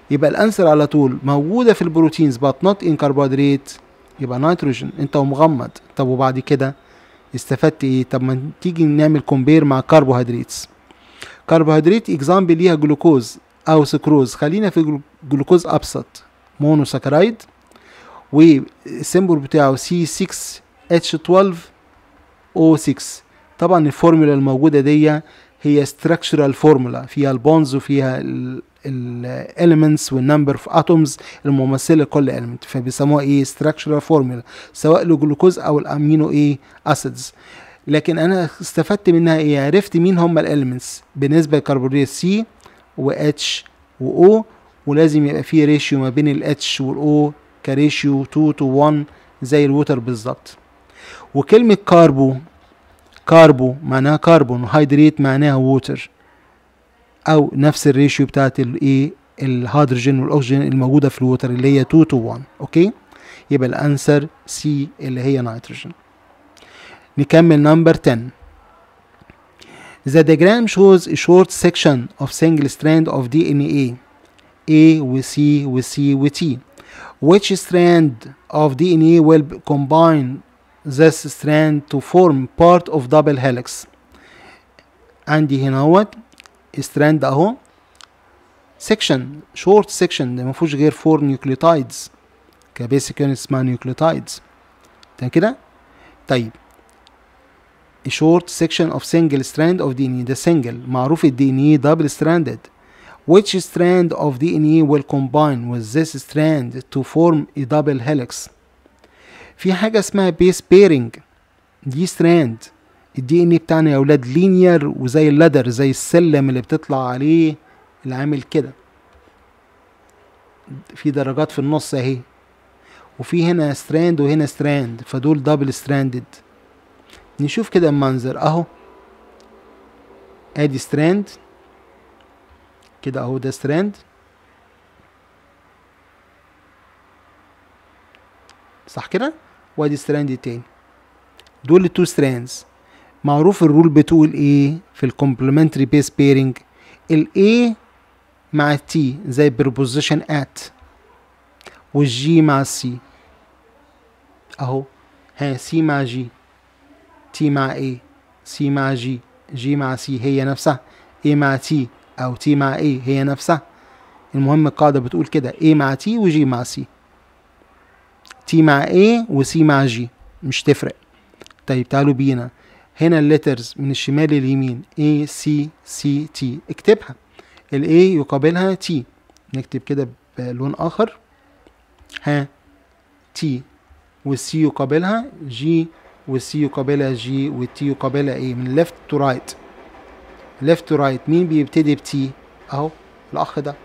يبقى الانسر على طول موجوده في البروتينز but not in carbohydrate يبقى نيتروجين انت ومغمض طب وبعد كده استفدت ايه طب ما تيجي نعمل كومبير مع كربوهيدراتس كربوهيدرات اكزامبل ليها جلوكوز او سكروز خلينا في جلوكوز ابسط مونوساكرايد والسيمبل بتاعه سي 6 اتش 12 او 6 طبعا الفورمولا الموجوده دي هي structural فورمولا فيها البونز وفيها الاليمنتس والنمبر اوف اتومز الممثله لكل element فبيسموها ايه structural فورمولا سواء الجلوكوز او الامينو ايه اسيدز لكن انا استفدت منها ايه عرفت مين هم الاليمنتس بالنسبه للكربونات سي واتش واو ولازم يبقى في ريشيو ما بين الاتش والاو كريشيو 2 تو 1 زي الووتر بالظبط وكلمه كاربو كاربو معناها كربون هيدريت معناها ووتر او نفس الريشيو بتاعت الايه الهيدروجين والاكسجين الموجوده في الووتر اللي هي 2 تو 1 اوكي يبقى الانسر سي اللي هي نيتروجين نكمل نمبر 10 The diagram shows a short section of single strand of DNA A و C و C و T which strand of DNA will combine this strand to form part of double helix عندي هنا اهوت strand اهو section short section ده مفيهوش غير 4 nucleotides كبيسك يونت اسمها nucleotides تمام كده طيب a short section of single strand of DNA ده single معروف ال DNA double stranded which strand of DNA will combine with this strand to form a double helix في حاجة اسمها base pairing دي strand الدي ان بتاعنا يا ولاد لينير وزي اللدر زي السلم اللي بتطلع عليه اللي عامل كده في درجات في النص اهي وفي هنا ستراند وهنا ستراند فدول دبل ستراندد نشوف كده المنظر اهو ادي ستراند كده اهو ده ستراند صح كده وادي ستراند تاني دول التو ستراندز معروف الرول بتقول ايه في الكومبلمنتري بيس بيرنج الاي مع التي زي preposition at والجي مع السي اهو ها سي مع جي تي مع اي سي مع جي جي مع سي هي نفسها اي مع تي او تي مع اي هي نفسها المهم القاعدة بتقول كده اي مع تي وجي مع سي تي مع اي وسي مع جي مش تفرق طيب تعالوا بينا هنا الليترز من الشمال لليمين A C C T اكتبها ال A يقابلها T نكتب كده بلون آخر ها T وال C يقابلها G وال C يقابلها G وال T يقابلها A من left to right left to right مين بيبتدي ب T أهو الأخ ده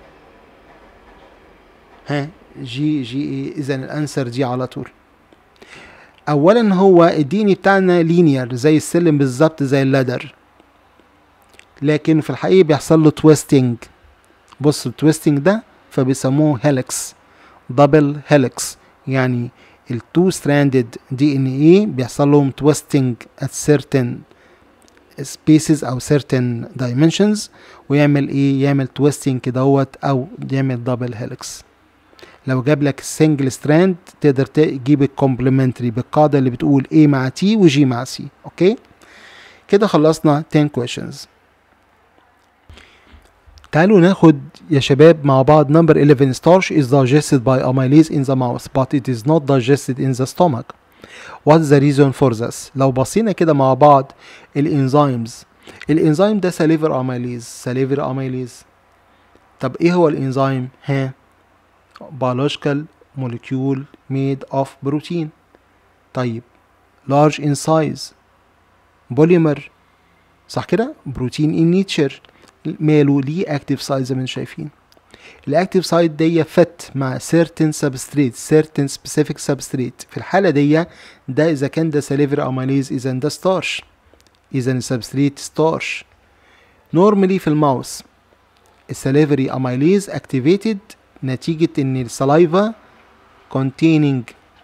ها جي جي اي اذا الانسر دي على طول اولا هو الدي بتاعنا لينير زي السلم بالظبط زي اللدر لكن في الحقيقه بيحصل له تويستنج بص التويستنج ده فبيسموه هيلكس دبل هيلكس يعني التو ستراندد دي ان اي بيحصل لهم تويستنج at certain spaces او certain dimensions ويعمل ايه يعمل تويستنج كدهوت او يعمل دبل هيلكس لو جاب لك السنجل ستراند تقدر تجيب الكومبلمنتري بالقاعدة اللي بتقول A مع T و G مع C اوكي كده خلصنا 10 questions تعالوا ناخد يا شباب مع بعض number 11 starch is digested by amylase in the mouth but it is not digested in the stomach what's the reason for this لو بصينا كده مع بعض الانزيمز الانزيم ده salivary amylase salivary amylase طب ايه هو الانزيم ها biological molecule made of protein طيب large in size polymer صح كده بروتين in nature ماله ليه active site زي ما انتم شايفين الاكتيف سايت دي فت مع certain substrate certain specific substrate في الحالة دي ده إذا كان ده salivary amylase إذا ده starch إذا السبستريت starch normally في الماوس السليفري amylase activated نتيجة إن السلايفا containing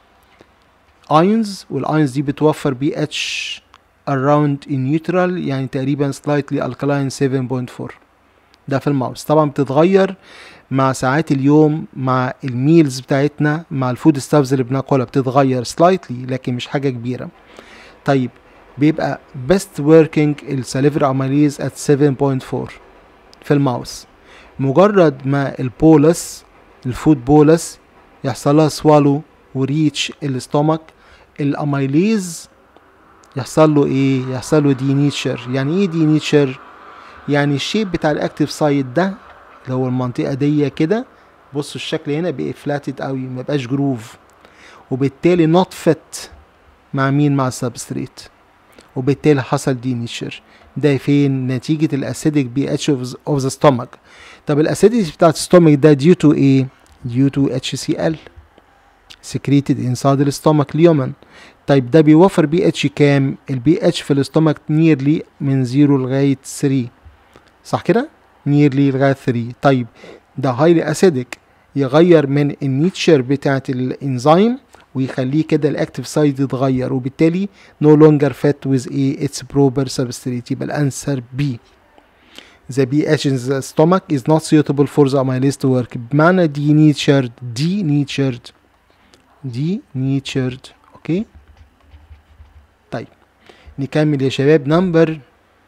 ions والايونز دي بتوفر بي اتش around in neutral يعني تقريبا slightly alkaline 7.4 ده في الماوس طبعا بتتغير مع ساعات اليوم مع الميلز بتاعتنا مع الفود ستافز اللي بناكلها بتتغير سلايتلي لكن مش حاجه كبيره طيب بيبقى best working الساليفري اماليز at 7.4 في الماوس مجرد ما البولس الفود بولس يحصل لها سوالو وريتش الاستومك الاميليز يحصل له ايه يحصل له دي نيتشر يعني ايه دي نيتشر يعني الشيب بتاع الاكتيف سايت ده اللي هو المنطقه دي كده بصوا الشكل هنا بقى فلاتد قوي ما بقاش جروف وبالتالي نوت فت مع مين مع السبستريت وبالتالي حصل دي نيتشر ده فين نتيجة الاسيدك بي اتش اوف ذا ستومك طب الاسيديتي بتاعت الستومك ده ديو تو ايه due to HCl secreted inside the stomach اليومن طيب ده بيوفر بي اتش كام البي اتش في الاستومك نيرلي من 0 لغايه 3 صح كده نيرلي لغايه 3 طيب ده هايلي اسيدك يغير من النيتشر بتاعت الانزيم ويخليه كده الاكتيف سايت يتغير وبالتالي no longer fit with a its proper substrate يبقى الانسر بي the pH in the stomach is not suitable for the amylase to work بمعنى denatured denatured denatured اوكي طيب نكمل يا شباب نمبر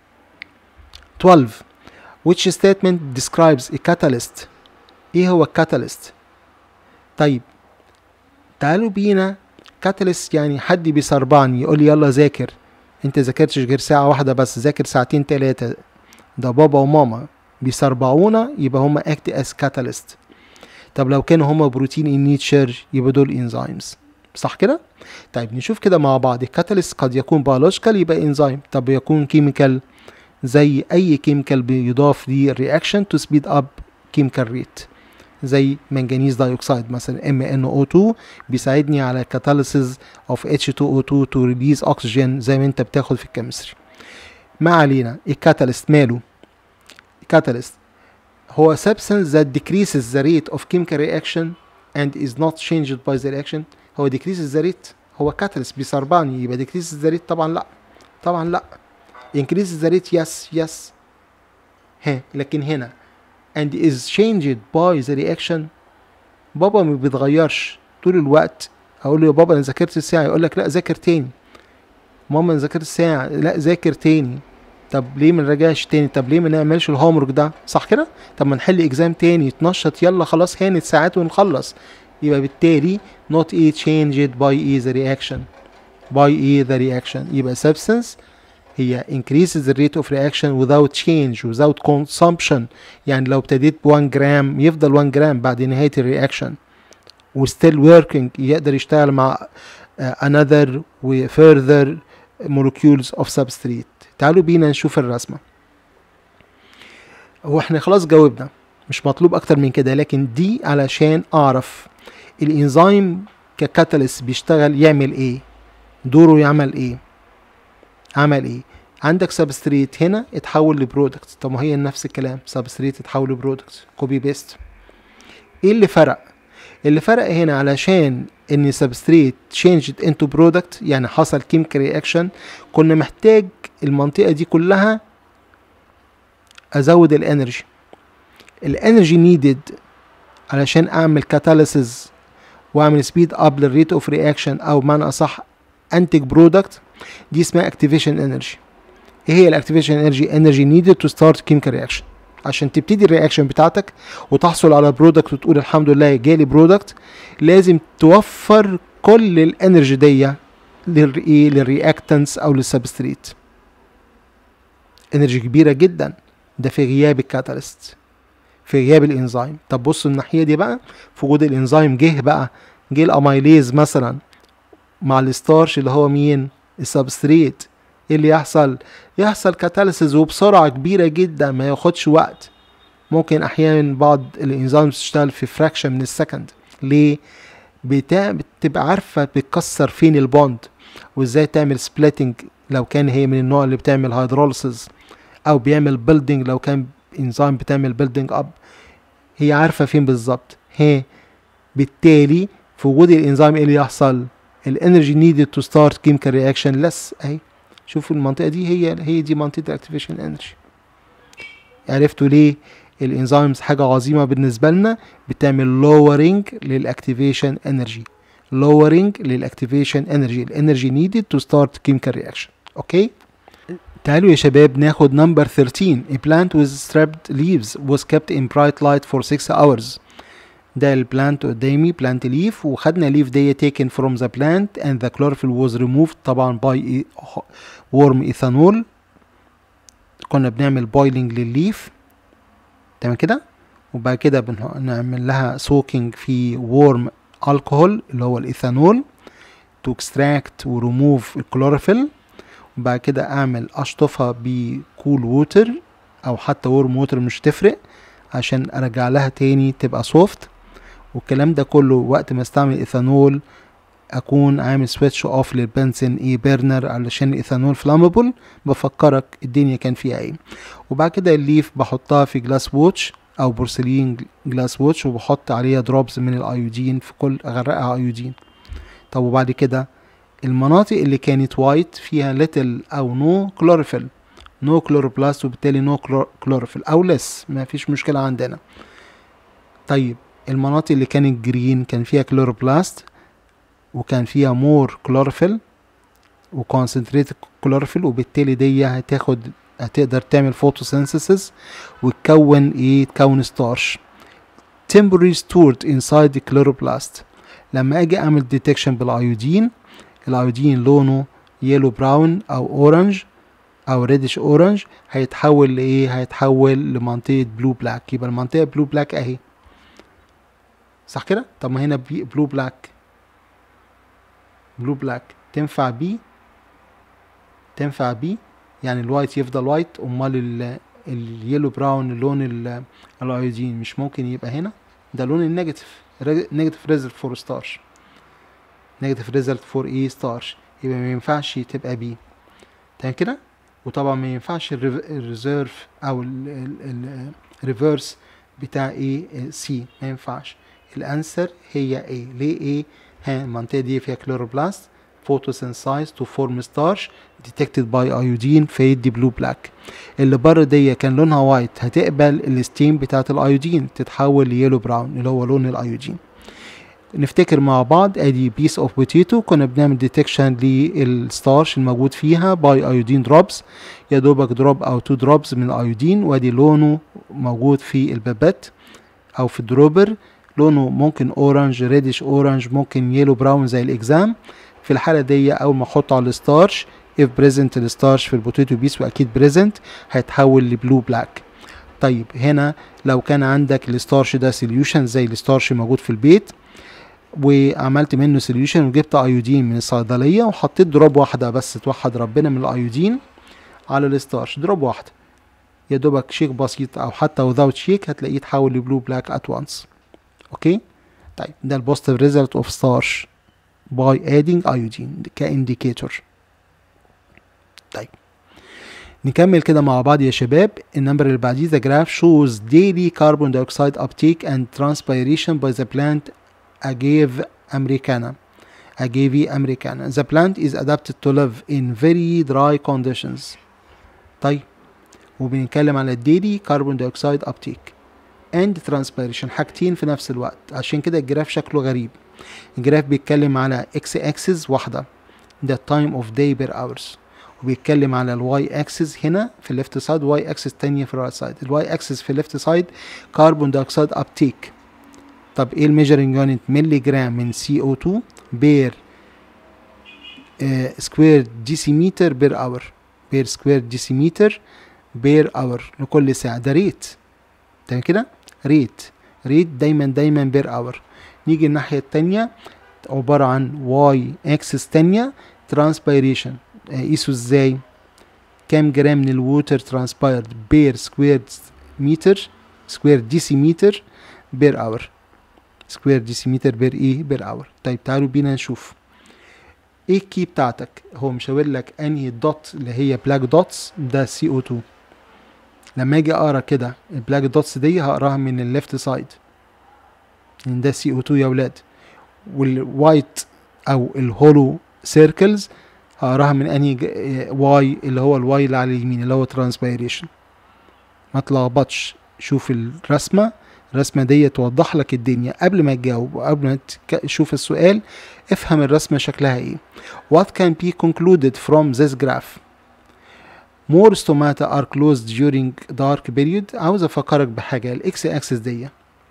12 which statement describes a catalyst ايه هو الكاتاليست طيب تعالوا بينا كاتاليست يعني حد بيسربعني يقول لي يلا ذاكر انت ذاكرتش غير ساعة واحدة بس ذاكر ساعتين تلاتة ده بابا وماما بيسربعونا يبقى هما act as catalyst طب لو كانوا هما بروتين in nature يبقى دول انزيمز صح كده؟ طيب نشوف كده مع بعض الكاتاليست قد يكون بيولوجيكال يبقى انزيم طب يكون كيميكال زي اي كيميكال بيضاف للرياكشن تو سبيد اب كيميكال ريت زي منجنيز دايوكسيد مثلا MnO2 بيساعدني على كاتاليسيس اوف H2O2 تو ريليز اكسجين زي ما انت بتاخد في الكيمستري ما علينا الكاتاليست ماله الكاتاليست هو substance that decreases the rate of chemical reaction and is not changed by the reaction هو decreases the rate هو catalyst بيسربعني يبقى decreases the rate طبعا لا طبعا لا increases the rate yes yes ها لكن هنا and is changed by the reaction بابا ما بيتغيرش طول الوقت اقول له يا بابا انا ذاكرت الساعه يقول لك لا ذاكر تاني ماما انا ذاكرت الساعه لا ذاكر تاني طب ليه ما نراجعش تاني طب ليه ما نعملش الهوم ورك ده صح كده طب ما نحل اكزام تاني اتنشط يلا خلاص هانت ساعات ونخلص يبقى بالتالي not a changed by a the reaction by a the reaction يبقى substance هي increases the rate of reaction without change without consumption يعني لو ابتديت ب 1 جرام يفضل 1 جرام بعد نهاية الرياكشن و still working يقدر يشتغل مع uh, another و further molecules of substrate تعالوا بينا نشوف الرسمة هو احنا خلاص جاوبنا مش مطلوب اكتر من كده لكن دي علشان اعرف الانزيم ككاتاليست بيشتغل يعمل ايه دوره يعمل ايه عمل ايه عندك سبستريت هنا اتحول لبرودكت طب ما هي نفس الكلام سبستريت اتحول لبرودكت كوبي بيست ايه اللي فرق اللي فرق هنا علشان ان سبستريت changed into برودكت يعني حصل كيميكال رياكشن كنا محتاج المنطقه دي كلها ازود الانرجي الانرجي نيدد علشان اعمل كاتاليسيس واعمل سبيد اب للريت اوف رياكشن او بمعنى اصح انتج برودكت دي اسمها اكتيفيشن انرجي ايه هي الاكتيفيشن انرجي انرجي نيدد تو ستارت كيميكال رياكشن عشان تبتدي الرياكشن بتاعتك وتحصل على برودكت وتقول الحمد لله جالي برودكت لازم توفر كل الانرجي دي للايه للرياكتنس او للسبستريت انرجي كبيره جدا ده في غياب الكاتاليست في غياب الانزيم طب بصوا الناحيه دي بقى في وجود الانزيم جه بقى جه الاميليز مثلا مع الستارش اللي هو مين السبستريت ايه اللي يحصل يحصل كاتاليسيس وبسرعه كبيره جدا ما ياخدش وقت ممكن احيانا بعض الانزيمز تشتغل في فراكشن من السكند ليه بتا... بتبقى عارفه بتكسر فين البوند وازاي تعمل سبليتنج لو كان هي من النوع اللي بتعمل هيدروليسيس او بيعمل بيلدينج لو كان انزيم بتعمل بيلدينج اب هي عارفه فين بالظبط هي بالتالي في وجود الانزيم ايه اللي يحصل الانرجي نيدد تو ستارت كيميكال رياكشن لس اهي شوفوا المنطقه دي هي هي دي منطقه الاكتيفيشن انرجي عرفتوا ليه الانزيمز حاجه عظيمه بالنسبه لنا بتعمل lowering للاكتيفيشن انرجي lowering للاكتيفيشن انرجي الانرجي needed to start chemical reaction اوكي تعالوا يا شباب ناخد نمبر 13 A plant with strapped leaves was kept in bright light for 6 hours ده البلانت قدامي بلانت ليف وخدنا ليف دي taken from the plant and the chlorophyll was removed طبعا by warm ethanol كنا بنعمل boiling للليف تمام كده وبعد كده بنعمل لها soaking في warm alcohol اللي هو الايثانول to extract و remove الكلوروفيل وبعد كده اعمل اشطفها بكول ووتر او حتى ورم ووتر مش تفرق عشان ارجع لها تاني تبقى سوفت والكلام ده كله وقت ما استعمل ايثانول اكون عامل سويتش اوف للبنزين اي بيرنر علشان الايثانول فلامبل بفكرك الدنيا كان فيها ايه وبعد كده الليف بحطها في جلاس ووتش او بورسلين جلاس ووتش وبحط عليها دروبز من الايودين في كل اغرقها ايودين طب وبعد كده المناطق اللي كانت وايت فيها ليتل او نو كلوروفيل نو كلوروبلاست وبالتالي نو كلوروفيل او لس ما فيش مشكله عندنا طيب المناطق اللي كانت جرين كان فيها كلوروبلاست وكان فيها مور كلوروفيل وكونسنتريت كلوروفيل وبالتالي دي هتاخد هتقدر تعمل فوتوسينثيسيس وتكون ايه تكون ستارش temporary stored inside the chloroplast لما اجي اعمل ديتكشن بالايودين الايودين لونه يلو براون او اورنج او ريدش اورنج هيتحول لايه هيتحول لمنطقه بلو بلاك يبقى المنطقه بلو بلاك اهي صح كده طب ما هنا بلو بلاك بلو بلاك تنفع بي تنفع بي يعني الوايت يفضل وايت امال اليلو براون لون الايودين مش ممكن يبقى هنا ده لون النيجاتيف نيجاتيف ريزلت فور ستارش نيجاتيف ريزلت فور اي ستارش يبقى ما ينفعش تبقى بي تمام كده وطبعا ما ينفعش الريزيرف او الريفرس بتاع ايه سي ما ينفعش الانسر هي ايه ليه ايه ها المنطقه دي فيها كلوروبلاست photosynthesized to form starch detected by iodine فيدي بلو بلاك اللي بره دي كان لونها وايت هتقبل الستيم بتاعت الايودين تتحول ليلو براون اللي هو لون الايودين نفتكر مع بعض ادي بيس اوف بوتيتو كنا بنعمل ديتكشن للستارش الموجود فيها باي ايودين دروبس يا دوبك دروب او تو دروبس من الايودين وادي لونه موجود في البابات او في الدروبر لونه ممكن اورنج ريدش اورنج ممكن يلو براون زي الاكزام في الحاله دي اول ما احطه على الستارش if present الستارش في البوتيتو بيس واكيد present هيتحول لبلو بلاك طيب هنا لو كان عندك الستارش ده سوليوشن زي الستارش موجود في البيت وعملت منه سوليوشن وجبت ايودين من الصيدليه وحطيت دروب واحده بس توحد ربنا من الايودين على الستارش دروب واحده يا دوبك شيك بسيط او حتى without شيك هتلاقيه اتحول لبلو بلاك ات وانس اوكي طيب ده البوزيتيف ريزلت اوف ستارش by adding iodine كانديكيتور طيب نكمل كده مع بعض يا شباب النمبر اللي بعديه the graph shows daily carbon dioxide uptake and transpiration by the plant agave americana agave americana the plant is adapted to live in very dry conditions طيب وبنتكلم على الديلي كربون دايوكسيد uptake and transpiration حاجتين في نفس الوقت عشان كده الجراف شكله غريب الجراف بيتكلم على اكس اكسس واحدة ده time of day per hours وبيتكلم على الواي اكسس هنا في الليفت سايد واي اكسس تانية في الرايت سايد الواي اكسس في الليفت سايد كربون دايوكسيد ابتيك طب ايه الميجرنج يونت ملي جرام من سي او 2 بير سكوير ديسيمتر بير اور بير سكوير ديسيمتر بير اور لكل ساعة ده ريت تمام كده ريت ريت دايما دايما بير اور نيجي الناحية التانية عبارة عن واي اكسس تانية ترانسبيريشن قيسوا ازاي كام جرام من الووتر ترانسبايرد بير سكوير متر سكوير ديسيمتر بير اور سكوير ديسيمتر بير ايه بير اور طيب تعالوا بينا نشوف ايه الكي بتاعتك هو مشاور لك انهي دوت اللي هي بلاك دوتس ده سي او 2 لما اجي اقرا كده البلاك دوتس دي هقراها من الليفت سايد ان ده سي او 2 يا ولاد والوايت او الهولو سيركلز هقراها من انهي واي اللي هو الواي اللي على اليمين اللي هو ترانسبيريشن ما تلخبطش شوف الرسمة الرسمة دي توضح لك الدنيا قبل ما تجاوب وقبل ما تشوف السؤال افهم الرسمة شكلها ايه What can be concluded from this graph more stomata are closed during dark period عاوز افكرك بحاجة الاكس اكسس دي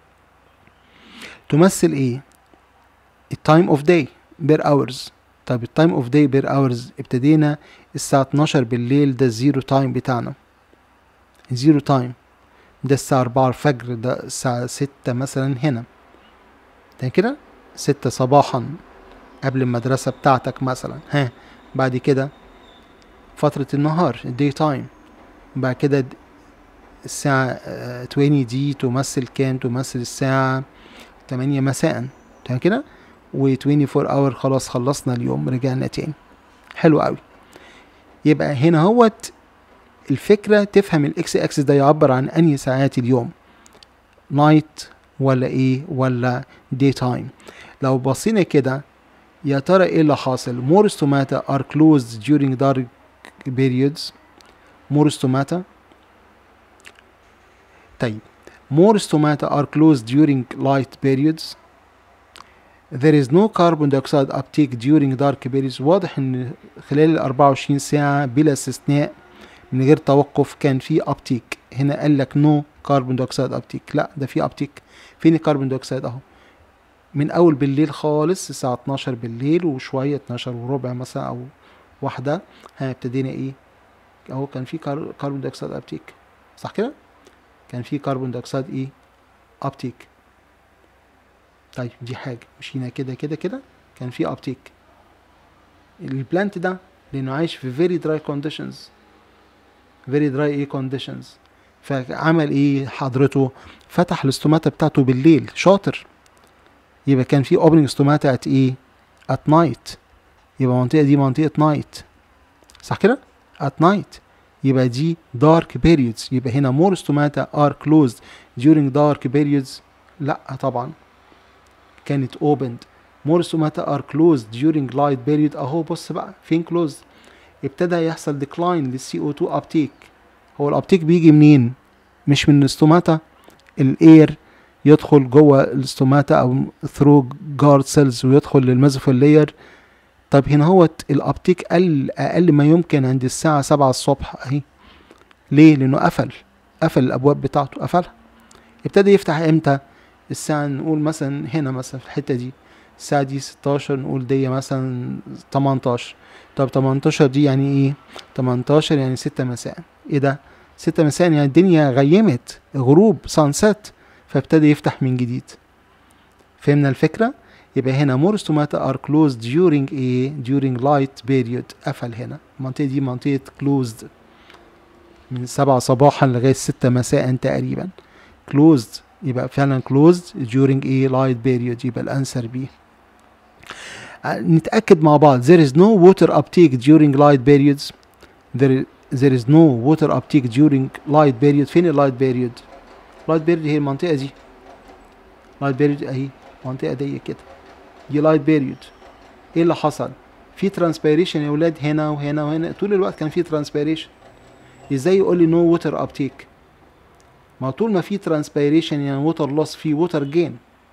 تمثل ايه التايم اوف داي بير hours طيب التايم اوف داي بير hours ابتدينا الساعة 12 بالليل ده الزيرو تايم بتاعنا زيرو تايم ده الساعة أربعة الفجر ده الساعة ستة مثلا هنا ده كده ستة صباحا قبل المدرسة بتاعتك مثلا ها بعد كده فترة النهار الدي تايم بعد كده الساعة 20 دي تمثل كام تمثل الساعة 8 مساء تمام كده و 24 اور خلاص خلصنا اليوم رجعنا تاني حلو قوي يبقى هنا هوت الفكرة تفهم الاكس اكسس ده يعبر عن انهي ساعات اليوم نايت ولا ايه ولا دي تايم لو بصينا كده يا ترى ايه اللي حاصل more stomata are closed during dark periods more stomata طيب more stomata are closed during light periods there is no carbon dioxide uptake during dark periods واضح ان خلال ال 24 ساعة بلا استثناء من غير توقف كان في ابتيك هنا قال لك نو كربون دioxide ابتيك لا ده في ابتيك فين الكربون دioxide اهو من اول بالليل خالص الساعة 12 بالليل وشوية 12 وربع مثلا او واحدة هنبتدينا ايه اهو كان في كربون دioxide ابتيك صح كده كان في كربون دioxide ايه ابتيك طيب دي حاجة مشينا كده كده كده كان في ابتيك البلانت ده لانه عايش في very dry conditions very dry ايه conditions فعمل ايه حضرته فتح الاستوماتا بتاعته بالليل شاطر يبقى كان في opening stomata at ايه at night يبقى المنطقة دي منطقة نايت صح كده at night يبقى دي dark periods يبقى هنا more stomata are closed during dark periods لا طبعا كانت opened more stomata are closed during light period اهو بص بقى فين closed ابتدى يحصل decline للسي او 2 uptake هو الابتيك بيجي منين مش من الاستوماتا الاير يدخل جوه الاستوماتا او ثرو جارد سيلز ويدخل للميزوفيل لاير طب هنا هو الابتيك قل اقل ما يمكن عند الساعة سبعة الصبح اهي ليه لانه قفل قفل الابواب بتاعته قفلها ابتدى يفتح امتى الساعة نقول مثلا هنا مثلا في الحتة دي الساعة دي 16 نقول دي مثلا 18 طب 18 دي يعني ايه 18 يعني 6 مساء ايه ده 6 مساء يعني الدنيا غيمت غروب سانسيت فابتدى يفتح من جديد فهمنا الفكرة يبقى هنا more stomata are closed during a during light period قفل هنا المنطقة دي منطقة closed من سبعة صباحا لغاية ستة مساء تقريبا closed يبقى فعلا closed during a light period يبقى الانسر بي نتأكد مع بعض there is no water uptake during light periods there, there is no water uptake during light period فين اللايت بيريود light period هي المنطقة دي light period اهي المنطقة دي كده دي light period ايه اللي حصل في transpiration يا ولاد هنا وهنا وهنا طول الوقت كان في transpiration ازاي يقول لي no water uptake ما طول ما في transpiration يعني water loss في water gain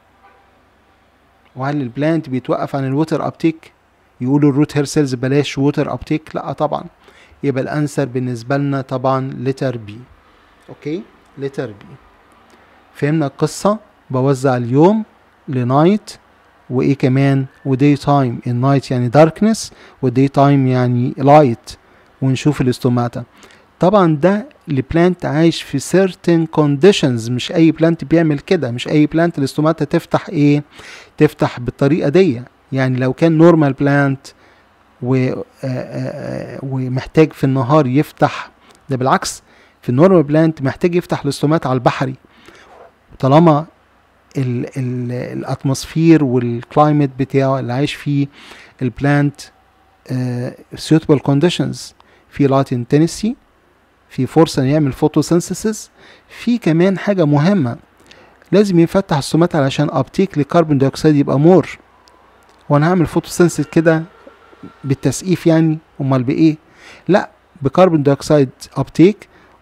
وهل البلانت بيتوقف عن الووتر ابتيك يقولوا الروت هير سيلز بلاش ووتر ابتيك لا طبعا يبقى الانسر بالنسبه لنا طبعا لتر بي اوكي لتر بي فهمنا القصه بوزع اليوم لنايت وايه كمان ودي تايم النايت يعني داركنس ودي تايم يعني لايت ونشوف الاستوماتا طبعا ده لبلانت عايش في certain conditions مش اي بلانت بيعمل كده مش اي بلانت الاستوماتا تفتح ايه تفتح بالطريقه دي يعني لو كان نورمال بلانت و ومحتاج في النهار يفتح ده بالعكس في النورمال بلانت محتاج يفتح الاستومات على البحري طالما ال ال الاتموسفير والكلايمت بتاعه اللي عايش فيه البلانت suitable conditions في لايت انتنسي في فرصة انه يعمل فوتوسينثيسيس في كمان حاجة مهمة لازم يفتح السومات علشان ابتيك لكربون دايوكسيد يبقى مور وانا هعمل فوتوسينثيسيس كده بالتسقيف يعني امال بايه لا بكربون دايوكسيد ابتيك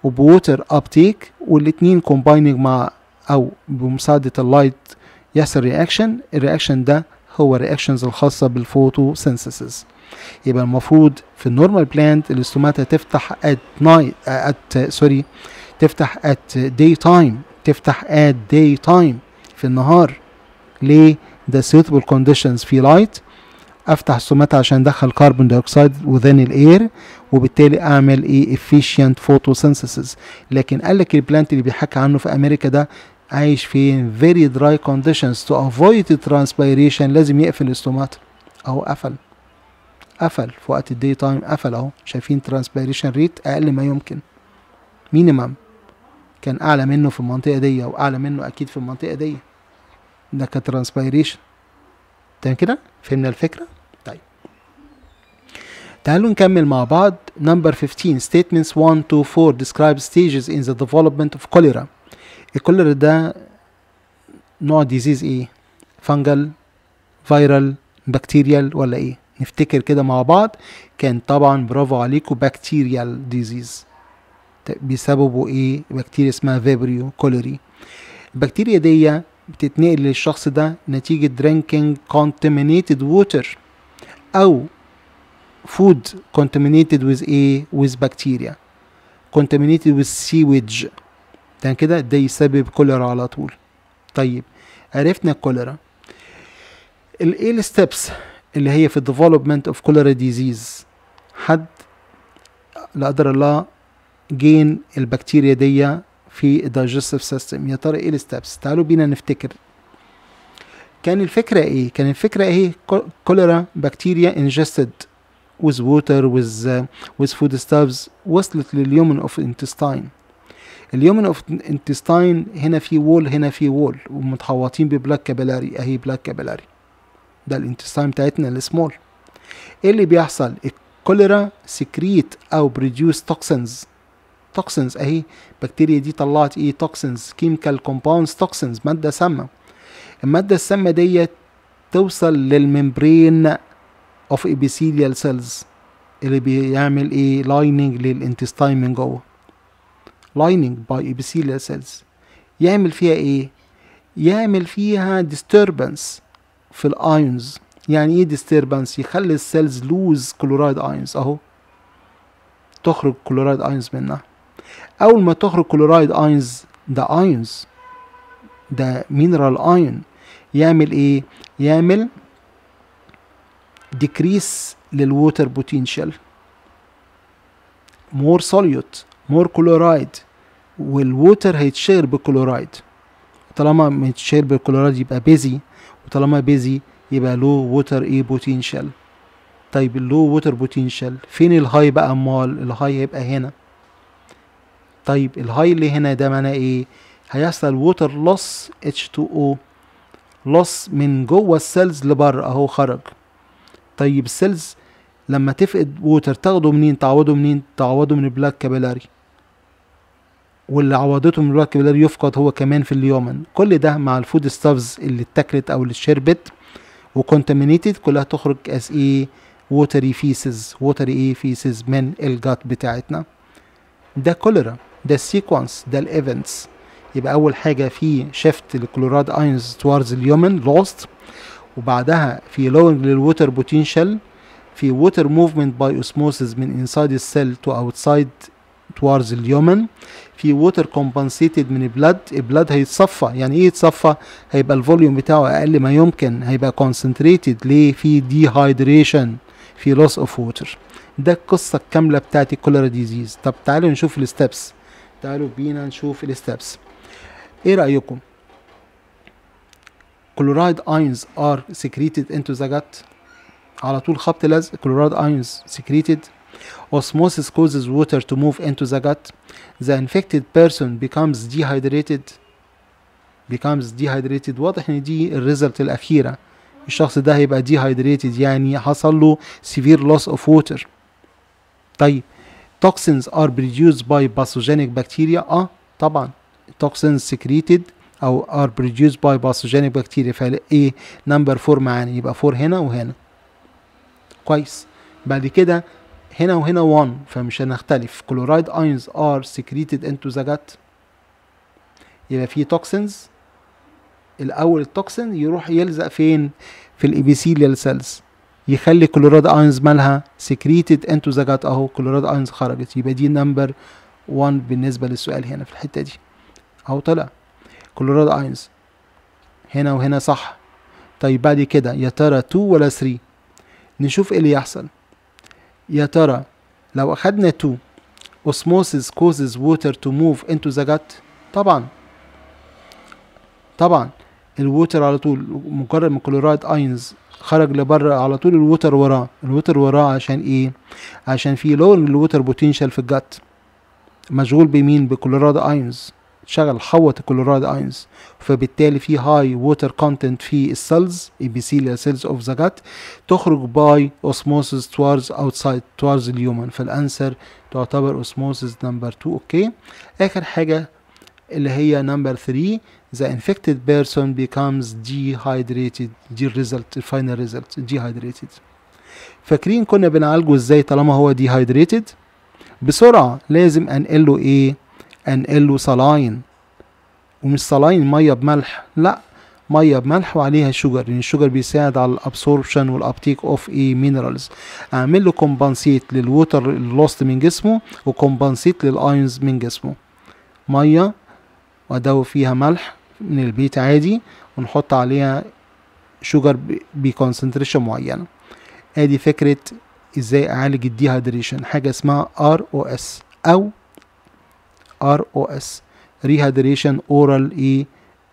وبووتر ابتيك والاتنين كومبايننج مع او بمساعدة اللايت يحصل رياكشن الرياكشن ده هو الرياكشنز الخاصة بالفوتوسينثيسيس يبقى المفروض في النورمال بلانت الاستوماتا تفتح at night at سوري تفتح at day time تفتح at day time في النهار ليه ده suitable conditions في light افتح السوماتا عشان ادخل كربون دايوكسيد within الاير وبالتالي اعمل ايه efficient photosynthesis لكن قال لك البلانت اللي بيحكي عنه في امريكا ده عايش في very dry conditions to avoid the transpiration لازم يقفل الاستوماتا اهو قفل قفل في وقت الدي تايم قفل اهو شايفين ترانسبيريشن ريت اقل ما يمكن مينيمم كان اعلى منه في المنطقه دي واعلى منه اكيد في المنطقه دي ده كترانسبيريشن تمام كده فهمنا الفكره طيب تعالوا نكمل مع بعض number 15 statements 1 to 4 describe stages in the development of cholera الكوليرا ده نوع ديزيز ايه فانجل فيرال بكتيريال ولا ايه نفتكر كده مع بعض كان طبعا برافو عليكم بكتيريال ديزيز بسببه ايه بكتيريا اسمها فيبريو كوليري البكتيريا دي بتتنقل للشخص ده نتيجة drinking contaminated water أو food contaminated with ايه with bacteria contaminated with sewage تمام كده ده يسبب كوليرا على طول طيب عرفنا الكوليرا الايه الستبس اللي هي في الديفلوبمنت اوف كوليرا ديزيز حد لا قدر الله جين البكتيريا دي في الدايجستيف سيستم يا ترى ايه الستبس تعالوا بينا نفتكر كان الفكرة ايه كان الفكرة ايه كوليرا بكتيريا انجستد with water with uh, with food stuffs وصلت لليومن اوف intestine اليومن اوف انتستاين هنا في وول هنا في وول ومتحوطين ببلاك كابيلاري اهي بلاك كابيلاري ده الانتستاين بتاعتنا السمول ايه اللي بيحصل الكوليرا سكريت او بريديوس توكسنز توكسنز اهي البكتيريا دي طلعت ايه توكسنز كيميكال كومباوندز توكسنز ماده سامه الماده السامه ديت توصل للممبرين اوف ابيثيليال سيلز اللي بيعمل ايه لايننج للانتستاين من جوه lining by epithelial cells يعمل فيها ايه يعمل فيها disturbance في الايونز يعني ايه disturbance يخلي السيلز لوز كلورايد ايونز اهو تخرج كلورايد ايونز منها اول ما تخرج كلورايد ايونز ده ايونز ده مينرال ايون يعمل ايه يعمل decrease للووتر بوتنشال more solute مور كلورايد والووتر هيتشير بالكلورايد طالما متشير بالكلورايد يبقى بيزي وطالما بيزي يبقى لو ووتر ايه بوتنشال طيب اللو ووتر بوتنشال فين الهاي بقى امال الهاي هيبقى هنا طيب الهاي اللي هنا ده معناه ايه هيحصل ووتر لوس H2O لوس من جوه السيلز لبره اهو خرج طيب السيلز لما تفقد ووتر تاخده منين تعوضه منين تعوضه من البلاك كابيلاري واللي عوضته من البلاك كابيلاري يفقد هو كمان في اليومن كل ده مع الفود ستافز اللي اتاكلت او اللي شربت وكونتامينيتد كلها تخرج از ايه ووتري فيسز ووتري ايه فيسز من الجات بتاعتنا ده كوليرا ده السيكونس ده الايفنتس يبقى اول حاجه في شيفت للكلوراد اينز توارز اليومن لوست وبعدها في لوينج للووتر بوتنشال في ووتر موفمنت باي اوسموسيس من انسايد السيل تو اوتسايد towards اليومن في ووتر كومبنسيتد من البلاد البلاد هيتصفى يعني ايه يتصفى هيبقى الفوليوم بتاعه اقل ما يمكن هيبقى كونسنتريتد ليه في ديهايدريشن في لوس اوف ووتر ده القصه الكامله بتاعت الكوليرا ديزيز طب تعالوا نشوف الستبس تعالوا بينا نشوف الستبس ايه رايكم كلورايد اينز ار secreted into the gut على طول خبط لزق كلورايد اينز secreted osmosis causes water to move into the gut the infected person becomes dehydrated becomes dehydrated واضح ان دي الريزلت الاخيره الشخص ده هيبقى dehydrated يعني حصل له severe loss of water طيب toxins are produced by pathogenic bacteria اه طبعا toxins secreted او are produced by pathogenic bacteria فايه نمبر 4 معانا يبقى 4 هنا وهنا كويس بعد كده هنا وهنا 1 فمش هنختلف كلورايد اينز ار secreted into the gut يبقى في توكسينز الاول التوكسين يروح يلزق فين في الابيثيليال سيلز يخلي كلورايد اينز مالها secreted into the gut اهو كلورايد اينز خرجت يبقى دي نمبر 1 بالنسبه للسؤال هنا في الحته دي اهو طلع كلورايد اينز هنا وهنا صح طيب بعد كده يا ترى 2 ولا 3 نشوف ايه اللي يحصل يا ترى لو اخدنا 2 osmosis causes water to move into the gut طبعا طبعا الووتر على طول مجرد ما كلورايد اينز خرج لبره على طول الووتر وراه الووتر وراه عشان ايه عشان في لو الووتر بوتنشال في الجت مشغول بمين بكلورايد اينز شغل حوط الكلورايد اينز فبالتالي في هاي ووتر كونتنت في السيلز epithelial cells of the gut تخرج باي osmosis towards outside towards الهيومن فالانسر تعتبر osmosis نمبر 2 اوكي اخر حاجه اللي هي نمبر 3 the infected person becomes dehydrated دي الريزلت الفاينل ريزلت dehydrated فاكرين كنا بنعالجه ازاي طالما هو dehydrated بسرعه لازم انقل له ايه انقل له صلاين ومش صلاين ميه بملح لا ميه بملح وعليها شوجر لان الشوجر بيساعد على الابسوربشن والابتيك اوف ايه مينرالز اعمل له كومبنسيت للووتر اللوست من جسمه وكومبنسيت للايونز من جسمه ميه وادوب فيها ملح من البيت عادي ونحط عليها شوجر بكونسنتريشن معينه ادي فكره ازاي اعالج الديهايدريشن حاجه اسمها ار او اس او ار او اس ريهايدريشن اورال اي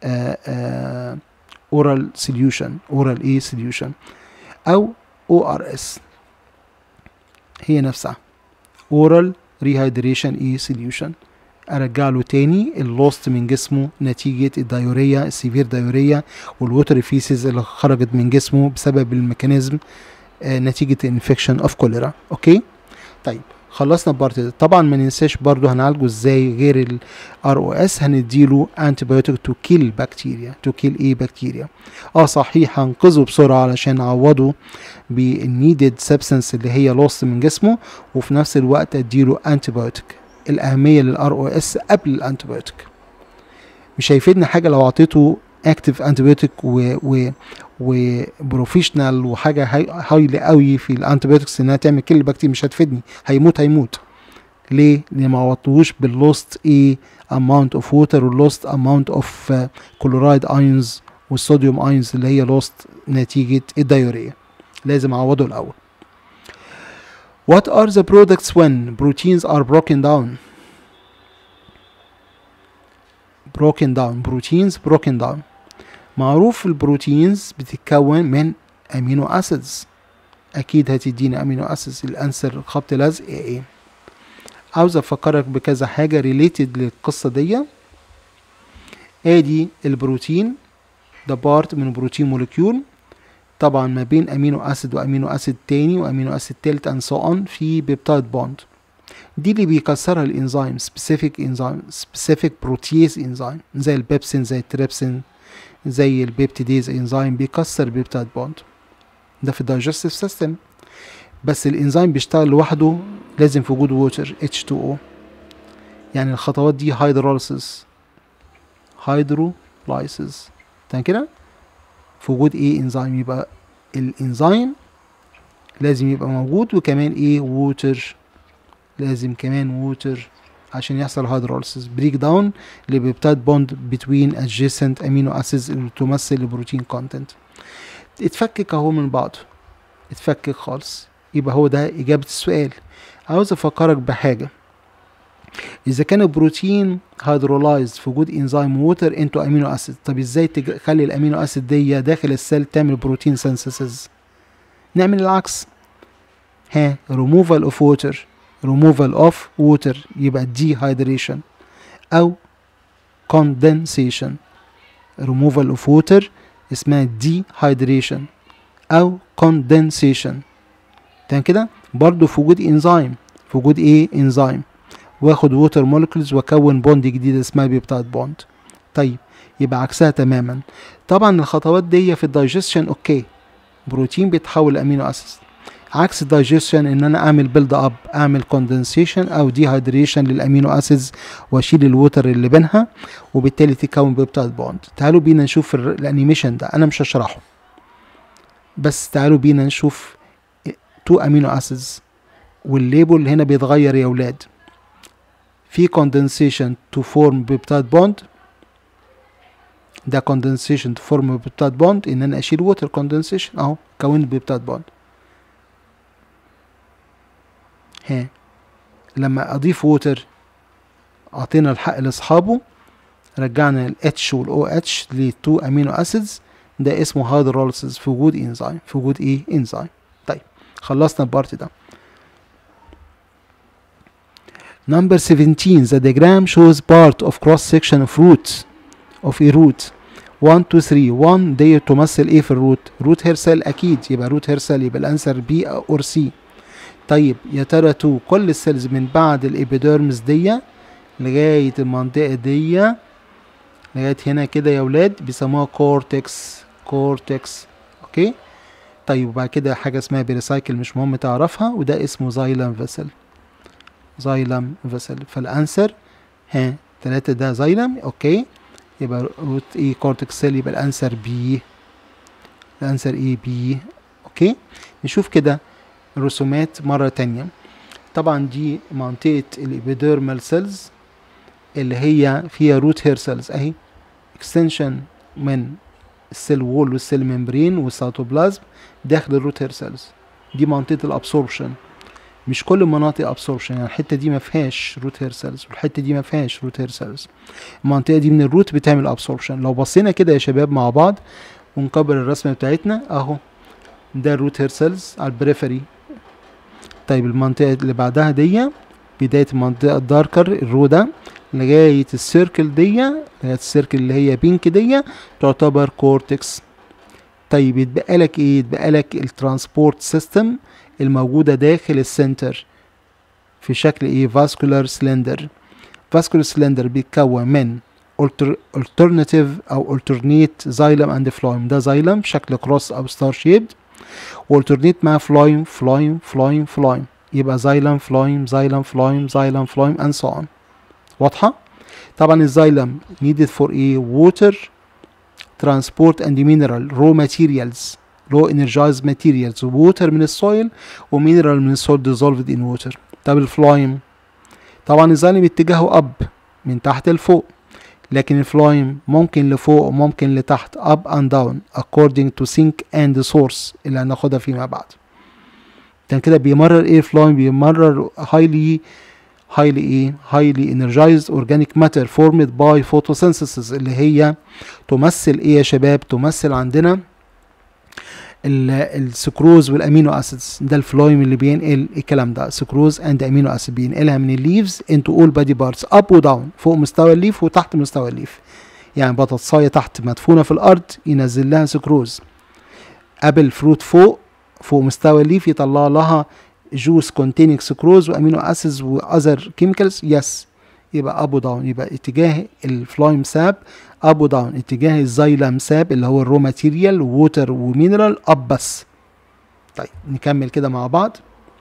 اورال سوليوشن اورال اي سوليوشن او او ار اس هي نفسها اورال ريهايدريشن اي سوليوشن ارجع له تاني اللوست من جسمه نتيجه الدايوريا السيفير دايوريا والووتر فيسز اللي خرجت من جسمه بسبب الميكانيزم آه نتيجه انفكشن اوف كوليرا اوكي طيب خلصنا البارت ده طبعا ما ننساش برضو هنعالجه ازاي غير الار او اس هنديله انتيبيوتيك تو كيل بكتيريا تو كيل ايه بكتيريا اه صحيح هنقذه بسرعه علشان نعوضه بالنيدد سبستنس اللي هي لوست من جسمه وفي نفس الوقت اديله انتيبيوتيك الاهميه للار او اس قبل الانتيبيوتيك مش هيفيدنا حاجه لو اعطيته اكتف انتيبيوتيك و و وبروفيشنال وحاجه هايلي قوي في الانتيبيوتكس انها تعمل كل البكتيريا مش هتفيدني هيموت هيموت ليه؟ لان ما عوضتوش باللوست ايه اماونت اوف ووتر واللوست اماونت اوف كلورايد ايونز والصوديوم ايونز اللي هي لوست نتيجه الدايوريا لازم اعوضه الاول What are the products when proteins are broken down? broken down proteins broken down معروف البروتينز بتتكون من امينو اسيدز اكيد هتدينا امينو اسيدز الانسر خبط لزق ايه عاوز افكرك بكذا حاجة ريليتد للقصة دي ادي البروتين ده بارت من بروتين مولكيول طبعا ما بين امينو اسيد وامينو اسيد تاني وامينو اسيد تالت اند سو اون في بيبتايد بوند دي اللي بيكسرها الانزيم سبيسيفيك انزيم سبيسيفيك بروتيز انزيم زي البيبسين زي التريبسين زي البيبتيديز انزيم بيكسر البيبتايد بوند ده في الدايجستيف سيستم بس الانزيم بيشتغل لوحده لازم في وجود ووتر H2O يعني الخطوات دي هيدروليسيس هيدرولايسيس تمام كده في وجود ايه انزيم يبقى الانزيم لازم يبقى موجود وكمان ايه ووتر لازم كمان ووتر عشان يحصل هيدروليسيس بريك داون لبيبتايد بوند بتوين adjacent امينو اسيدز اللي تمثل البروتين كونتنت اتفكك اهو من بعضه اتفكك خالص يبقى هو ده اجابه السؤال عاوز افكرك بحاجه اذا كان البروتين هيدرولايزد في وجود انزيم ووتر انتو امينو اسيد طب ازاي تخلي الامينو اسيد دي داخل السيل تعمل بروتين سينثيسيس نعمل العكس ها removal of water removal of water يبقى dehydration او condensation removal of water اسمها dehydration او condensation تمام كده برضو في وجود انزيم في وجود ايه انزيم واخد ووتر مولكيولز واكون بوند جديد اسمها بيبتايد بوند طيب يبقى عكسها تماما طبعا الخطوات دي في الدايجستشن اوكي بروتين بيتحول لامينو اسيد عكس الدايجيشن ان انا اعمل بيلد اب اعمل كوندنسيشن او ديهايدريشن للامينو اسيدز واشيل الوتر اللي بينها وبالتالي تكون بيبتايد بوند تعالوا بينا نشوف ال- الانيميشن ده انا مش هشرحه بس تعالوا بينا نشوف تو امينو اسيدز والليبل هنا بيتغير يا ولاد في كوندنسيشن تو فورم بيبتايد بوند ده كوندنسيشن تو فورم بيبتايد بوند ان انا اشيل ووتر كوندنسيشن اهو كونت بيبتايد بوند ها لما اضيف ووتر اعطينا الحق لاصحابه رجعنا ال H وال OH ل 2 امينو اسيدز ده اسمه هيدروليسيس في وجود انزيم في وجود ايه انزيم طيب خلصنا البارت ده Number 17 the diagram shows part of cross section of roots of a root 1 2 3 1 دي تمثل ايه في الروت روت هير سيل اكيد يبقى روت هير سيل يبقى الانسر بي اور سي طيب يا ترى 2 كل السيلز من بعد الابيديرمس دي لغايه المنطقه دي لغايه هنا كده يا ولاد بيسموها كورتكس كورتكس اوكي طيب وبعد كده حاجه اسمها بيريسايكل مش مهم تعرفها وده اسمه زايلم فيسل زايلم فيسل فالانسر ها تلاتة ده زايلم اوكي يبقى روت اي كورتكس سيل يبقى الانسر بي الانسر اي بي اوكي نشوف كده رسومات مرة تانية طبعا دي منطقة الابيديرمال سيلز اللي هي فيها روت هير سيلز اهي اكستنشن من السيل وول والسيل ممبرين والسيتوبلازم داخل الروت هير سيلز دي منطقة الابسوربشن مش كل المناطق ابسوربشن يعني الحته دي ما فيهاش روت هير سيلز والحته دي ما فيهاش روت هير سيلز المنطقه دي من الروت بتعمل ابسوربشن لو بصينا كده يا شباب مع بعض ونكبر الرسمه بتاعتنا اهو ده الروت هير سيلز على البريفري طيب المنطقه اللي بعدها دي بدايه المنطقه الداركر الرو ده لغايه السيركل دي لغايه السيركل اللي هي بينك دي تعتبر كورتكس طيب يتبقى لك ايه يتبقى لك الترانسبورت سيستم الموجودة داخل السنتر في شكل ايه فاسكولار سلندر فاسكولار سلندر بيتكون من alternative او alternate xylem and phloem ده xylem شكل كروس او ستار شيبد والترنيت مع فلايم فلايم فلايم فلايم يبقى xylem فلايم xylem فلايم xylem فلايم and so on واضحة؟ طبعا الزايلم needed for a water transport and mineral raw materials low energized materials ووتر من السويل ومينرال من السويل dissolved in water طب الفلايم طبعا الزايلم اتجاهه اب من تحت لفوق لكن الفلايم ممكن لفوق وممكن لتحت up and down according to sink and source اللي هناخدها فيما بعد عشان كده بيمرر ايه الفلايم بيمرر highly highly ايه highly energized organic matter formed by photosynthesis اللي هي تمثل ايه يا شباب تمثل عندنا السكروز والامينو اسيدز ده الفلويم اللي بينقل الكلام ده سكروز اند امينو اسيد بينقلها من الليفز انتو اول بادي بارتس اب وداون فوق مستوى الليف وتحت مستوى الليف يعني بطاطسايه تحت مدفونه في الارض ينزل لها سكروز ابل فروت فوق فوق مستوى الليف يطلع لها جوس كونتيننج سكروز وامينو اسيدز واذر كيميكالز يس يبقى اب وداون يبقى اتجاه الفلايم ساب اب وداون اتجاه الزايلم ساب اللي هو الرو ماتيريال ووتر ومينرال اب بس طيب نكمل كده مع بعض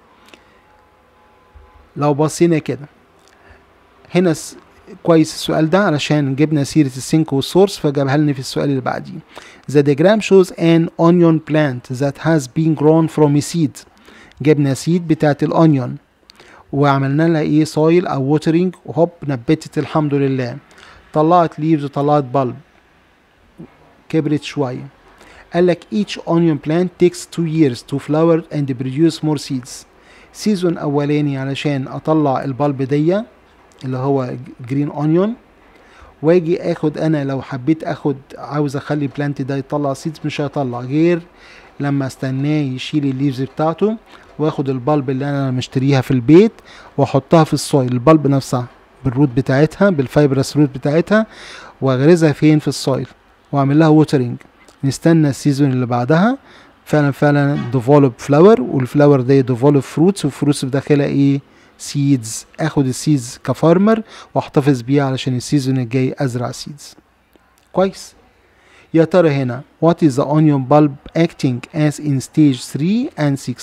لو بصينا كده هنا س... كويس السؤال ده علشان جبنا سيرة السينك والسورس فجابها لنا في السؤال اللي بعديه The diagram shows an onion plant that has been grown from a seed جبنا سيد بتاعت الأونيون وعملنا لها ايه سويل او ووترنج وهوب نبتت الحمد لله طلعت ليفز وطلعت بلب كبرت شوية قال لك each onion plant takes two years to flower and produce more seeds سيزون اولاني علشان اطلع البلب دي اللي هو جرين اونيون واجي اخد انا لو حبيت اخد عاوز اخلي البلانت ده يطلع سيدز مش هيطلع غير لما استناه يشيل الليفز بتاعته واخد البلب اللي انا مشتريها في البيت واحطها في السويل البلب نفسها بالروت بتاعتها بالفايبرس روت بتاعتها واغرزها فين في السويل واعمل لها ووترنج نستنى السيزون اللي بعدها فعلا فعلا ديفولب فلاور والفلاور ده ديفولب فروتس والفروتس بداخلها ايه سيدز اخد السيدز كفارمر واحتفظ بيها علشان السيزون الجاي ازرع سيدز كويس يا ترى هنا what is the onion bulb acting as in stage 3 and 6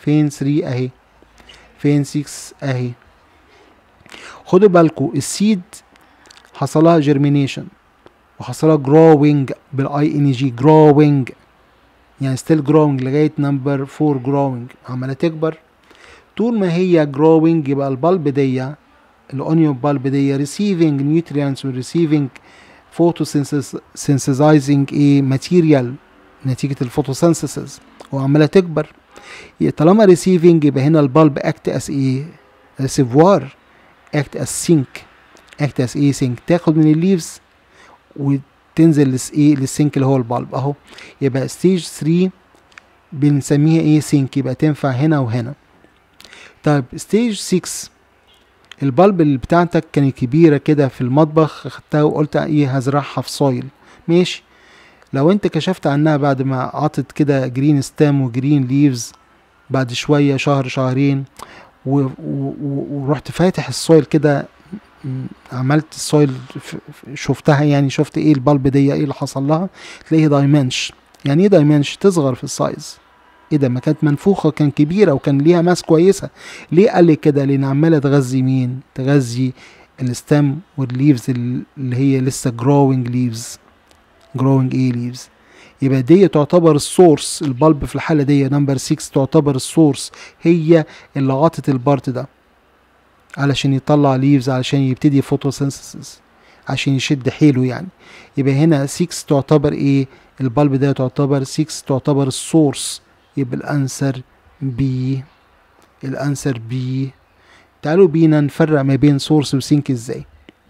فين 3 اهي فين 6 اهي خدوا بالكم السيد حصلها جيرمينيشن وحصلها جروينج بالاي ان جي جروينج يعني ستيل جروينج لغايه نمبر 4 جروينج عماله تكبر طول ما هي جروينج يبقى البلب دي الاونيون بالب دي receiving nutrients و receiving photosynthesizing ايه ماتيريال نتيجة الفوتوسينثيسيس وعمالة تكبر طالما receiving يبقى هنا البلب act as ايه ريسيفوار act as sink act as ايه sink تاخد من الليفز وتنزل لس ايه للسينك اللي هو البلب اهو يبقى ستيج 3 بنسميها ايه سينك يبقى تنفع هنا وهنا طيب ستيج 6 البلب اللي بتاعتك كانت كبيرة كده في المطبخ خدتها وقلت ايه هزرعها في سويل ماشي لو انت كشفت عنها بعد ما عطت كده جرين ستام وجرين ليفز بعد شوية شهر شهرين و- و- و- ورحت فاتح السويل كده م- عملت السويل ف- ف- شفتها يعني شفت ايه البلب دي ايه اللي حصل لها تلاقيه دايمنش يعني ايه دايمنش تصغر في السايز ايه ده ما كانت منفوخه كان كبيره وكان ليها ماس كويسه ليه قال لي كده لان عماله تغذي مين تغذي الستام والليفز اللي هي لسه جروينج ليفز جروينج ايه ليفز يبقى دي تعتبر السورس البلب في الحاله دي نمبر 6 تعتبر السورس هي اللي عطت البارت ده علشان يطلع ليفز علشان يبتدي فوتوسينثيسيس عشان يشد حيله يعني يبقى هنا 6 تعتبر ايه البلب ده تعتبر 6 تعتبر السورس يبقى الانسر بي الانسر بي تعالوا بينا نفرق ما بين سورس وسينك ازاي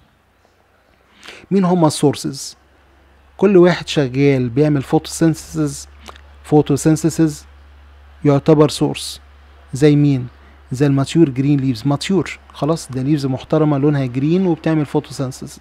مين هما السورسز كل واحد شغال بيعمل فوتوسينثيسيس فوتوسينثيسيس يعتبر سورس زي مين زي الماتيور جرين ليفز ماتيور خلاص ده ليفز محترمه لونها جرين وبتعمل فوتوسينثيسيس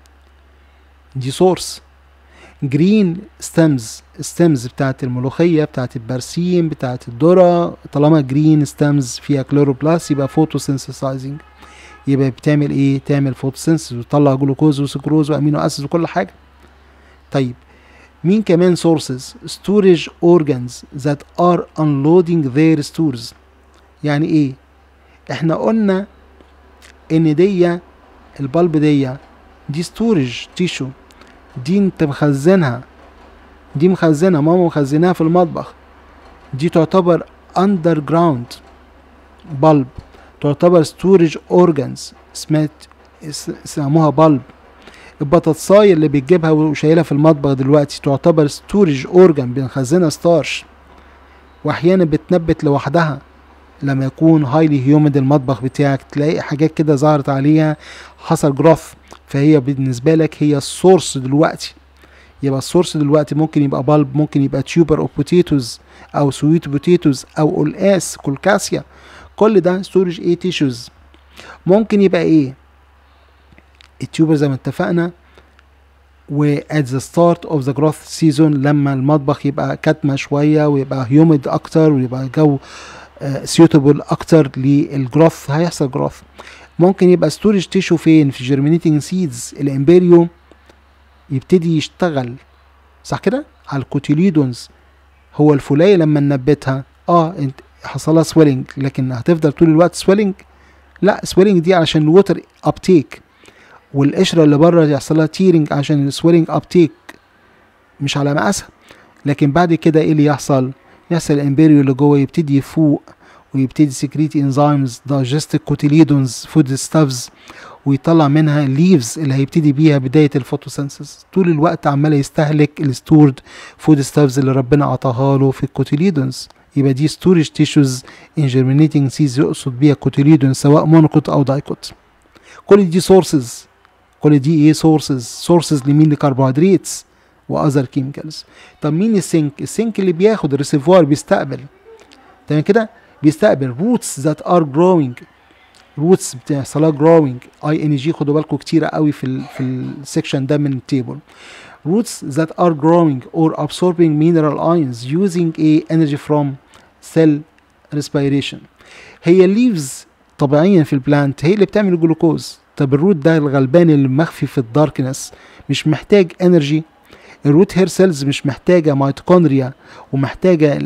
دي سورس جرين ستيمز ستيمز بتاعت الملوخيه بتاعت البرسيم بتاعت الذره طالما جرين ستيمز فيها كلوروبلاست يبقى فوتوسينثيسايزنج يبقى بتعمل ايه تعمل فوتوسينثيسيس وتطلع جلوكوز وسكروز وامينو اسيد وكل حاجه طيب مين كمان sources storage organs that are unloading their stores يعني ايه احنا قلنا ان دي البلب دي دي ستورج تيشو دي انت مخزنها دي مخزنها ماما مخزناها في المطبخ دي تعتبر اندر جراوند بلب تعتبر ستورج اورجانز اسمها سموها بلب البطاطساية اللي بتجيبها وشايلها في المطبخ دلوقتي تعتبر ستورج اورجان بنخزنها ستارش واحيانا بتنبت لوحدها لما يكون هايلي هيوميد المطبخ بتاعك تلاقي حاجات كده ظهرت عليها حصل جروث فهي بالنسبة لك هي السورس دلوقتي يبقى السورس دلوقتي ممكن يبقى بلب ممكن يبقى تيوبر او بوتيتوز او سويت بوتيتوز او قلقاس كولكاسيا كل ده ستورج ايه تيشوز ممكن يبقى ايه التيوبر زي ما اتفقنا و at the start of the growth season لما المطبخ يبقى كتمة شوية ويبقى هيوميد أكتر ويبقى الجو سيوتابل أكتر للجروث هيحصل جروث ممكن يبقى ستورج تيشو فين في جيرمينيتنج سيدز الامبريو يبتدي يشتغل صح كده على الكوتيليدونز هو الفولاية لما ننبتها اه انت حصلها سويلنج لكن هتفضل طول الوقت سويلنج لا سويلنج دي علشان الوتر ابتيك والقشره اللي بره يحصل لها تيرنج عشان السويلنج ابتيك مش على مقاسها لكن بعد كده ايه اللي يحصل يحصل الامبريو اللي جوه يبتدي يفوق ويبتدي سكريت انزيمز دايجستيك كوتيليدونز فود ستافز ويطلع منها ليفز اللي هيبتدي بيها بدايه الفوتوسينثيس طول الوقت عمال يستهلك الستورد فود ستافز اللي ربنا عطاها له في الكوتيليدونز يبقى دي ستورج تيشوز ان جيرمينيتنج سيز يقصد بيها كوتيليدون سواء مونوكوت او دايكوت كل دي سورسز كل دي ايه سورسز سورسز لمين لكربوهيدرات واذر كيميكالز طب مين السينك السينك اللي بياخد الريسيفوار بيستقبل تمام كده بيستقبل روتس ذات ار جروينج روتس بتحصل لها جروينج اي ان جي خدوا بالكم كتيره قوي في ال في السكشن ده من التيبل roots that are growing or absorbing mineral ions using a energy from cell respiration هي الليفز طبيعيا في البلانت هي اللي بتعمل الجلوكوز طب الروت ده الغلبان اللي مخفي في الداركنس مش محتاج انرجي الروت هير سيلز مش محتاجه ميتوكوندريا ومحتاجه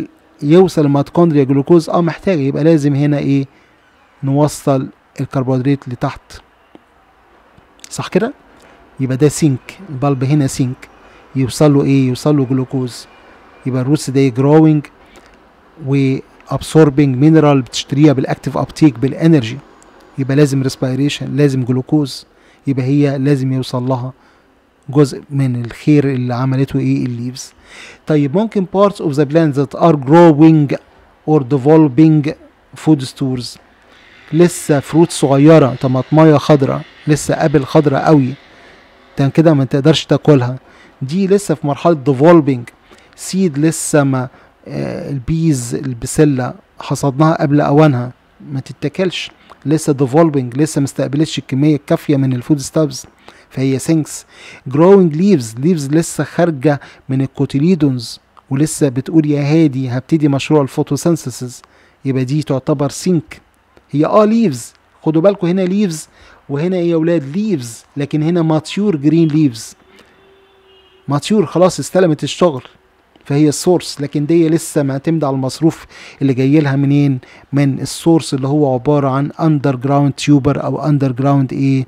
يوصل الميتوكوندريا جلوكوز اه محتاجه يبقى لازم هنا ايه نوصل الكربوهيدرات لتحت صح كده يبقى ده سينك البلب هنا سينك يوصل له ايه يوصل له جلوكوز يبقى الروتس دي جروينج و absorbing مينرال بتشتريها بالاكتيف ابتيك بالانرجي يبقى لازم ريسبيريشن لازم جلوكوز يبقى هي لازم يوصل لها جزء من الخير اللي عملته ايه الليفز طيب ممكن parts of the plant that are growing or developing food stores لسه فروت صغيره طماطمايه خضراء لسه ابل خضراء قوي تمام كده ما تقدرش تاكلها دي لسه في مرحله developing سيد لسه ما آه البيز البسله حصدناها قبل اوانها ما تتاكلش لسه developing لسه ما استقبلتش الكميه الكافيه من الفود ستابز فهي سينكس جروينج ليفز ليفز لسه خارجه من الكوتيليدونز ولسه بتقول يا هادي هبتدي مشروع الفوتوسينثيسيس يبقى دي تعتبر سينك هي اه ليفز خدوا بالكم هنا ليفز وهنا ايه يا اولاد ليفز لكن هنا ماتيور جرين ليفز ماتيور خلاص استلمت الشغل فهي السورس لكن دي لسه معتمده على المصروف اللي جاي لها منين من السورس اللي هو عباره عن اندر جراوند تيوبر او اندر جراوند ايه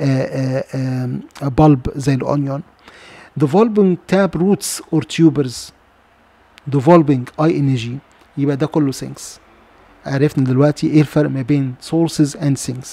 بلب زي الاونيون developing tap roots or tubers developing اي ان جي يبقى ده كله sinks عرفنا دلوقتي ايه الفرق ما بين sources and sinks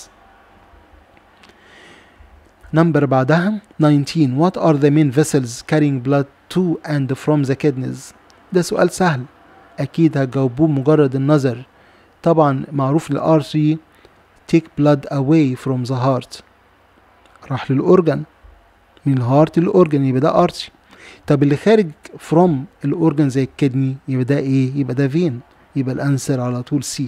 نمبر بعدها 19 what are the main vessels carrying blood to and from the kidneys ده سؤال سهل اكيد هتجاوبوه مجرد النظر طبعا معروف الارتري take blood away from the heart راح للاورجن من الهارت للاورجن يبقى ده ارتري طب اللي خارج from الاورجن زي الكدني يبقى ده ايه يبقى ده فين يبقى الانسر على طول سي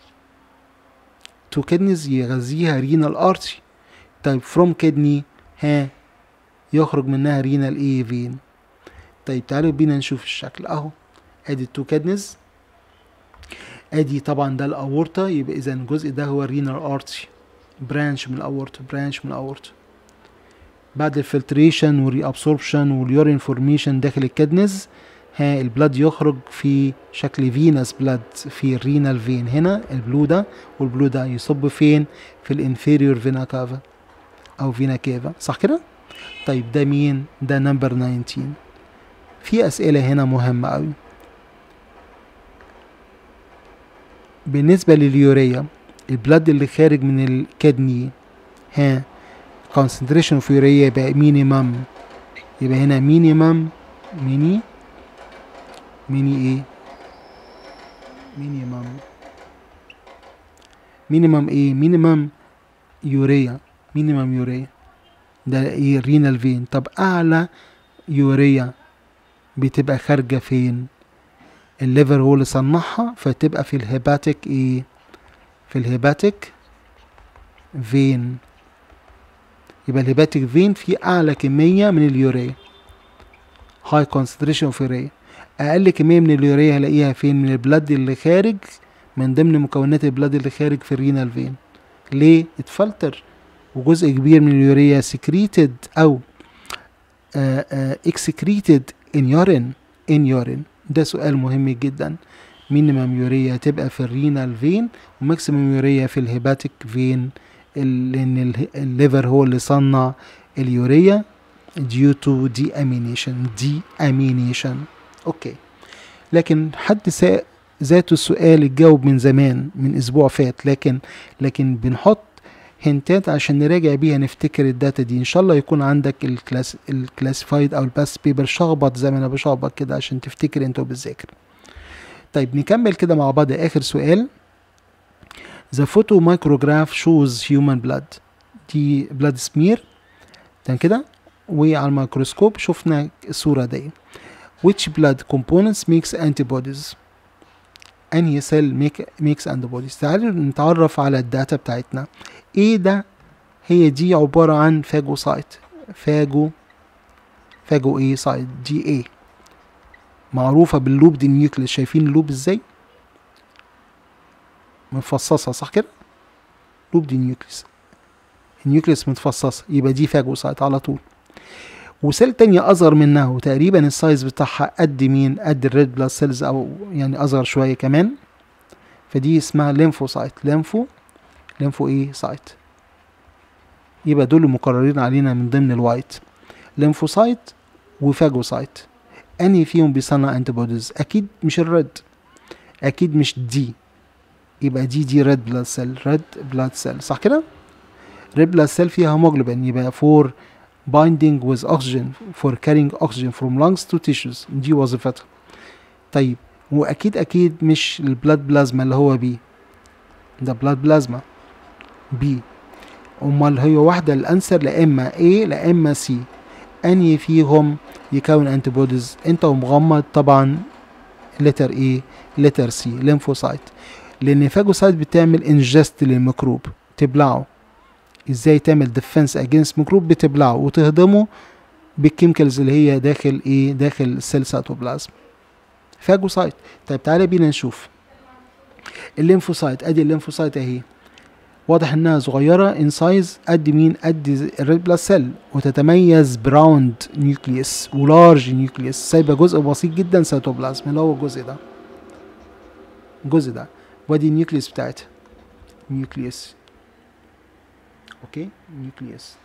تو كدنيز يغذيها رينال ارتري طيب فروم كدني ها يخرج منها رينال ايه فين طيب تعالوا بينا نشوف الشكل اهو ادي التو كدنيز ادي طبعا ده الاورطه يبقى اذا الجزء ده هو الرينال ارتري برانش من الاورطه برانش من الاورطه بعد الفلتريشن والري ابسوربشن واليورين فورميشن داخل الكدنز ها البلاد يخرج في شكل فينس بلاد في الرينال فين هنا البلو ده والبلو ده يصب فين في الانفيريور فينا كافا او فينا كيفا صح كده طيب ده مين ده نمبر 19 في اسئله هنا مهمه قوي بالنسبه لليوريا البلاد اللي خارج من الكدني ها concentration of urea يبقى مينيمم يبقى هنا مينيمم ميني ميني ايه مينيمم مينيمم ايه مينيمم يوريا مينيمم يوريا ده ايه رينال فين طب اعلى يوريا بتبقى خارجه فين الليفر هو اللي صنعها فتبقى في الهيباتيك ايه في الهيباتيك فين يبقى الهيباتيك فين فيه اعلى كميه من اليوريا هاي كونسنتريشن اوف يوريا اقل كميه من اليوريا هلاقيها فين من البلد اللي خارج من ضمن مكونات البلد اللي خارج في الرينال فين ليه اتفلتر وجزء كبير من اليوريا سكريتد او اكسكريتد ان يورين ان يورين ده سؤال مهم جدا مينيمم يوريا تبقى في الرينال فين وماكسيمم يوريا في الهيباتيك فين لان الليفر هو اللي صنع اليوريا due to deamination deamination اوكي لكن حد ساء ذاته السؤال اتجاوب من زمان من اسبوع فات لكن لكن بنحط هنتات عشان نراجع بيها نفتكر الداتا دي ان شاء الله يكون عندك الكلاس الكلاسيفايد او الباس بيبر شخبط زي ما انا بشخبط كده عشان تفتكر انت وبتذاكر طيب نكمل كده مع بعض اخر سؤال The photo micrograph shows human blood دي blood smear تمام كده وعلى الميكروسكوب شفنا الصورة دي which blood components makes antibodies انهي سيل make makes antibodies تعالوا نتعرف على الداتا بتاعتنا ايه ده هي دي عبارة عن فاجوسايت فاجو فاجو ايه سايت دي ايه معروفة باللوب دي نيوكليس شايفين اللوب ازاي مفصصة صح كده لوب دي نيوكليس النيوكليس متفصصة يبقى دي فاجوسايت على طول وسيل تانية اصغر منها وتقريبا السايز بتاعها قد مين قد الريد بلاد سيلز او يعني اصغر شويه كمان فدي اسمها ليمفوسايت ليمفو ليمفو ايه سايت يبقى دول مقررين علينا من ضمن الوايت ليمفوسايت وفاجوسايت انهي فيهم بيصنع انتي بوديز اكيد مش الريد اكيد مش دي يبقى دي دي ريد بلاد سيل ريد بلاد سيل صح كده ريد بلاد سيل فيها هيموجلوبين يبقى فور binding with oxygen for carrying oxygen from lungs to tissues دي وظيفتها طيب واكيد اكيد مش البلاد بلازما اللي هو بي ده بلاد بلازما بي امال هي واحدة الانسر لا اما A لا اما C انهي فيهم يكون انتي بوديز انت ومغمض طبعا لتر A لتر C ليمفوسايت لان فاجوسايت بتعمل انجست للميكروب تبلعه ازاي تعمل ديفنس اجينست ميكروب بتبلعه وتهضمه بالكيميكالز اللي هي داخل ايه داخل السيل سيتوبلازم فاجوسايت طيب تعالى بينا نشوف الليمفوسايت ادي الليمفوسايت اهي واضح انها صغيره ان سايز قد مين قد الريد بلاد سيل وتتميز براوند نيوكليوس ولارج نيوكليوس سايبه جزء بسيط جدا سيتوبلازم اللي هو الجزء ده الجزء ده وادي النيوكليوس بتاعتها نيوكليوس اوكي نيوكليوس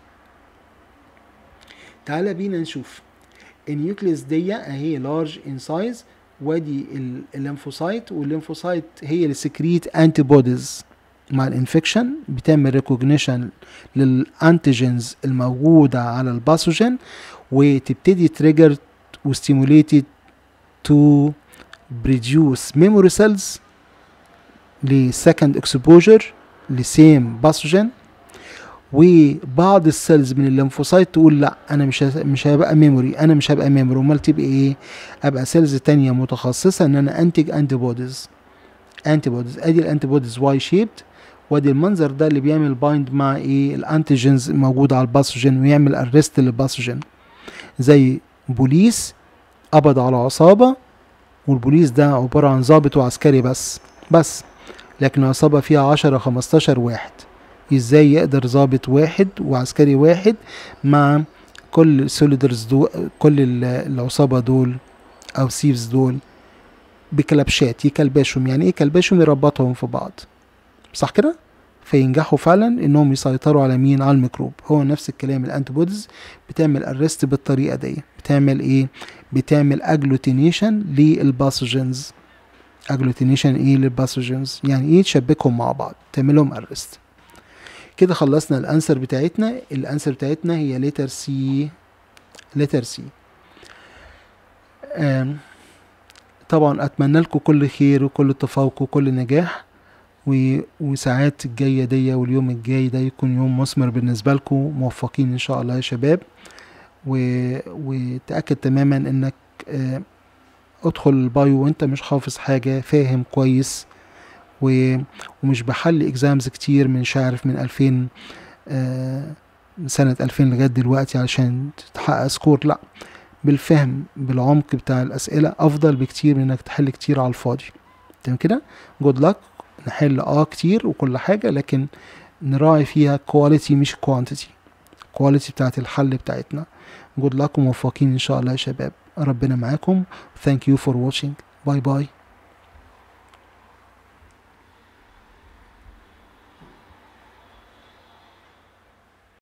تعالى بينا نشوف النيوكليوس دي اهي لارج ان سايز وادي الليمفوسايت والليمفوسايت هي اللي سكريت انتي بوديز مع الانفكشن بتعمل ريكوجنيشن للانتيجينز الموجوده على الباثوجين وتبتدي تريجر وستيموليتد تو بريديوس ميموري سيلز لسكند اكسبوجر لسيم باثوجين وبعض السيلز من الليمفوسايت تقول لا انا مش مش هبقى ميموري انا مش هبقى ميموري امال تبقى ايه ابقى سيلز تانية متخصصه ان انا انتج انتي بوديز انتي بوديز ادي الانتي بوديز واي شيبد وادي المنظر ده اللي بيعمل بايند مع ايه الانتيجينز الموجوده على الباثوجين ويعمل ارست للباثوجين زي بوليس قبض على عصابه والبوليس ده عباره عن ضابط وعسكري بس بس لكن العصابه فيها عشرة خمستاشر واحد ازاي يقدر ضابط واحد وعسكري واحد مع كل سوليدرز دول كل العصابة دول او سيفز دول بكلبشات يكلبشهم يعني ايه كلبشهم يربطهم في بعض صح كده فينجحوا فعلا انهم يسيطروا على مين على الميكروب هو نفس الكلام الانتي بوديز بتعمل ارست بالطريقه دي بتعمل ايه بتعمل اجلوتينيشن للباثوجينز اجلوتينيشن ايه للباثوجينز يعني ايه تشبكهم مع بعض تعملهم ارست كده خلصنا الانسر بتاعتنا الانسر بتاعتنا هي لتر سي لتر سي طبعا اتمنى لكم كل خير وكل تفوق وكل نجاح و... وساعات الجايه دي واليوم الجاي ده يكون يوم مثمر بالنسبه لكم موفقين ان شاء الله يا شباب و... وتاكد تماما انك اه ادخل البايو وانت مش حافظ حاجه فاهم كويس و... ومش بحل اكزامز كتير من مش عارف من 2000 آه سنة 2000 لغاية دلوقتي علشان تحقق سكور لا بالفهم بالعمق بتاع الأسئلة أفضل بكتير من إنك تحل كتير على الفاضي تمام كده جود لك نحل اه كتير وكل حاجة لكن نراعي فيها كواليتي مش كوانتيتي كواليتي بتاعت الحل بتاعتنا جود لك وموفقين إن شاء الله يا شباب ربنا معاكم thank you for watching باي باي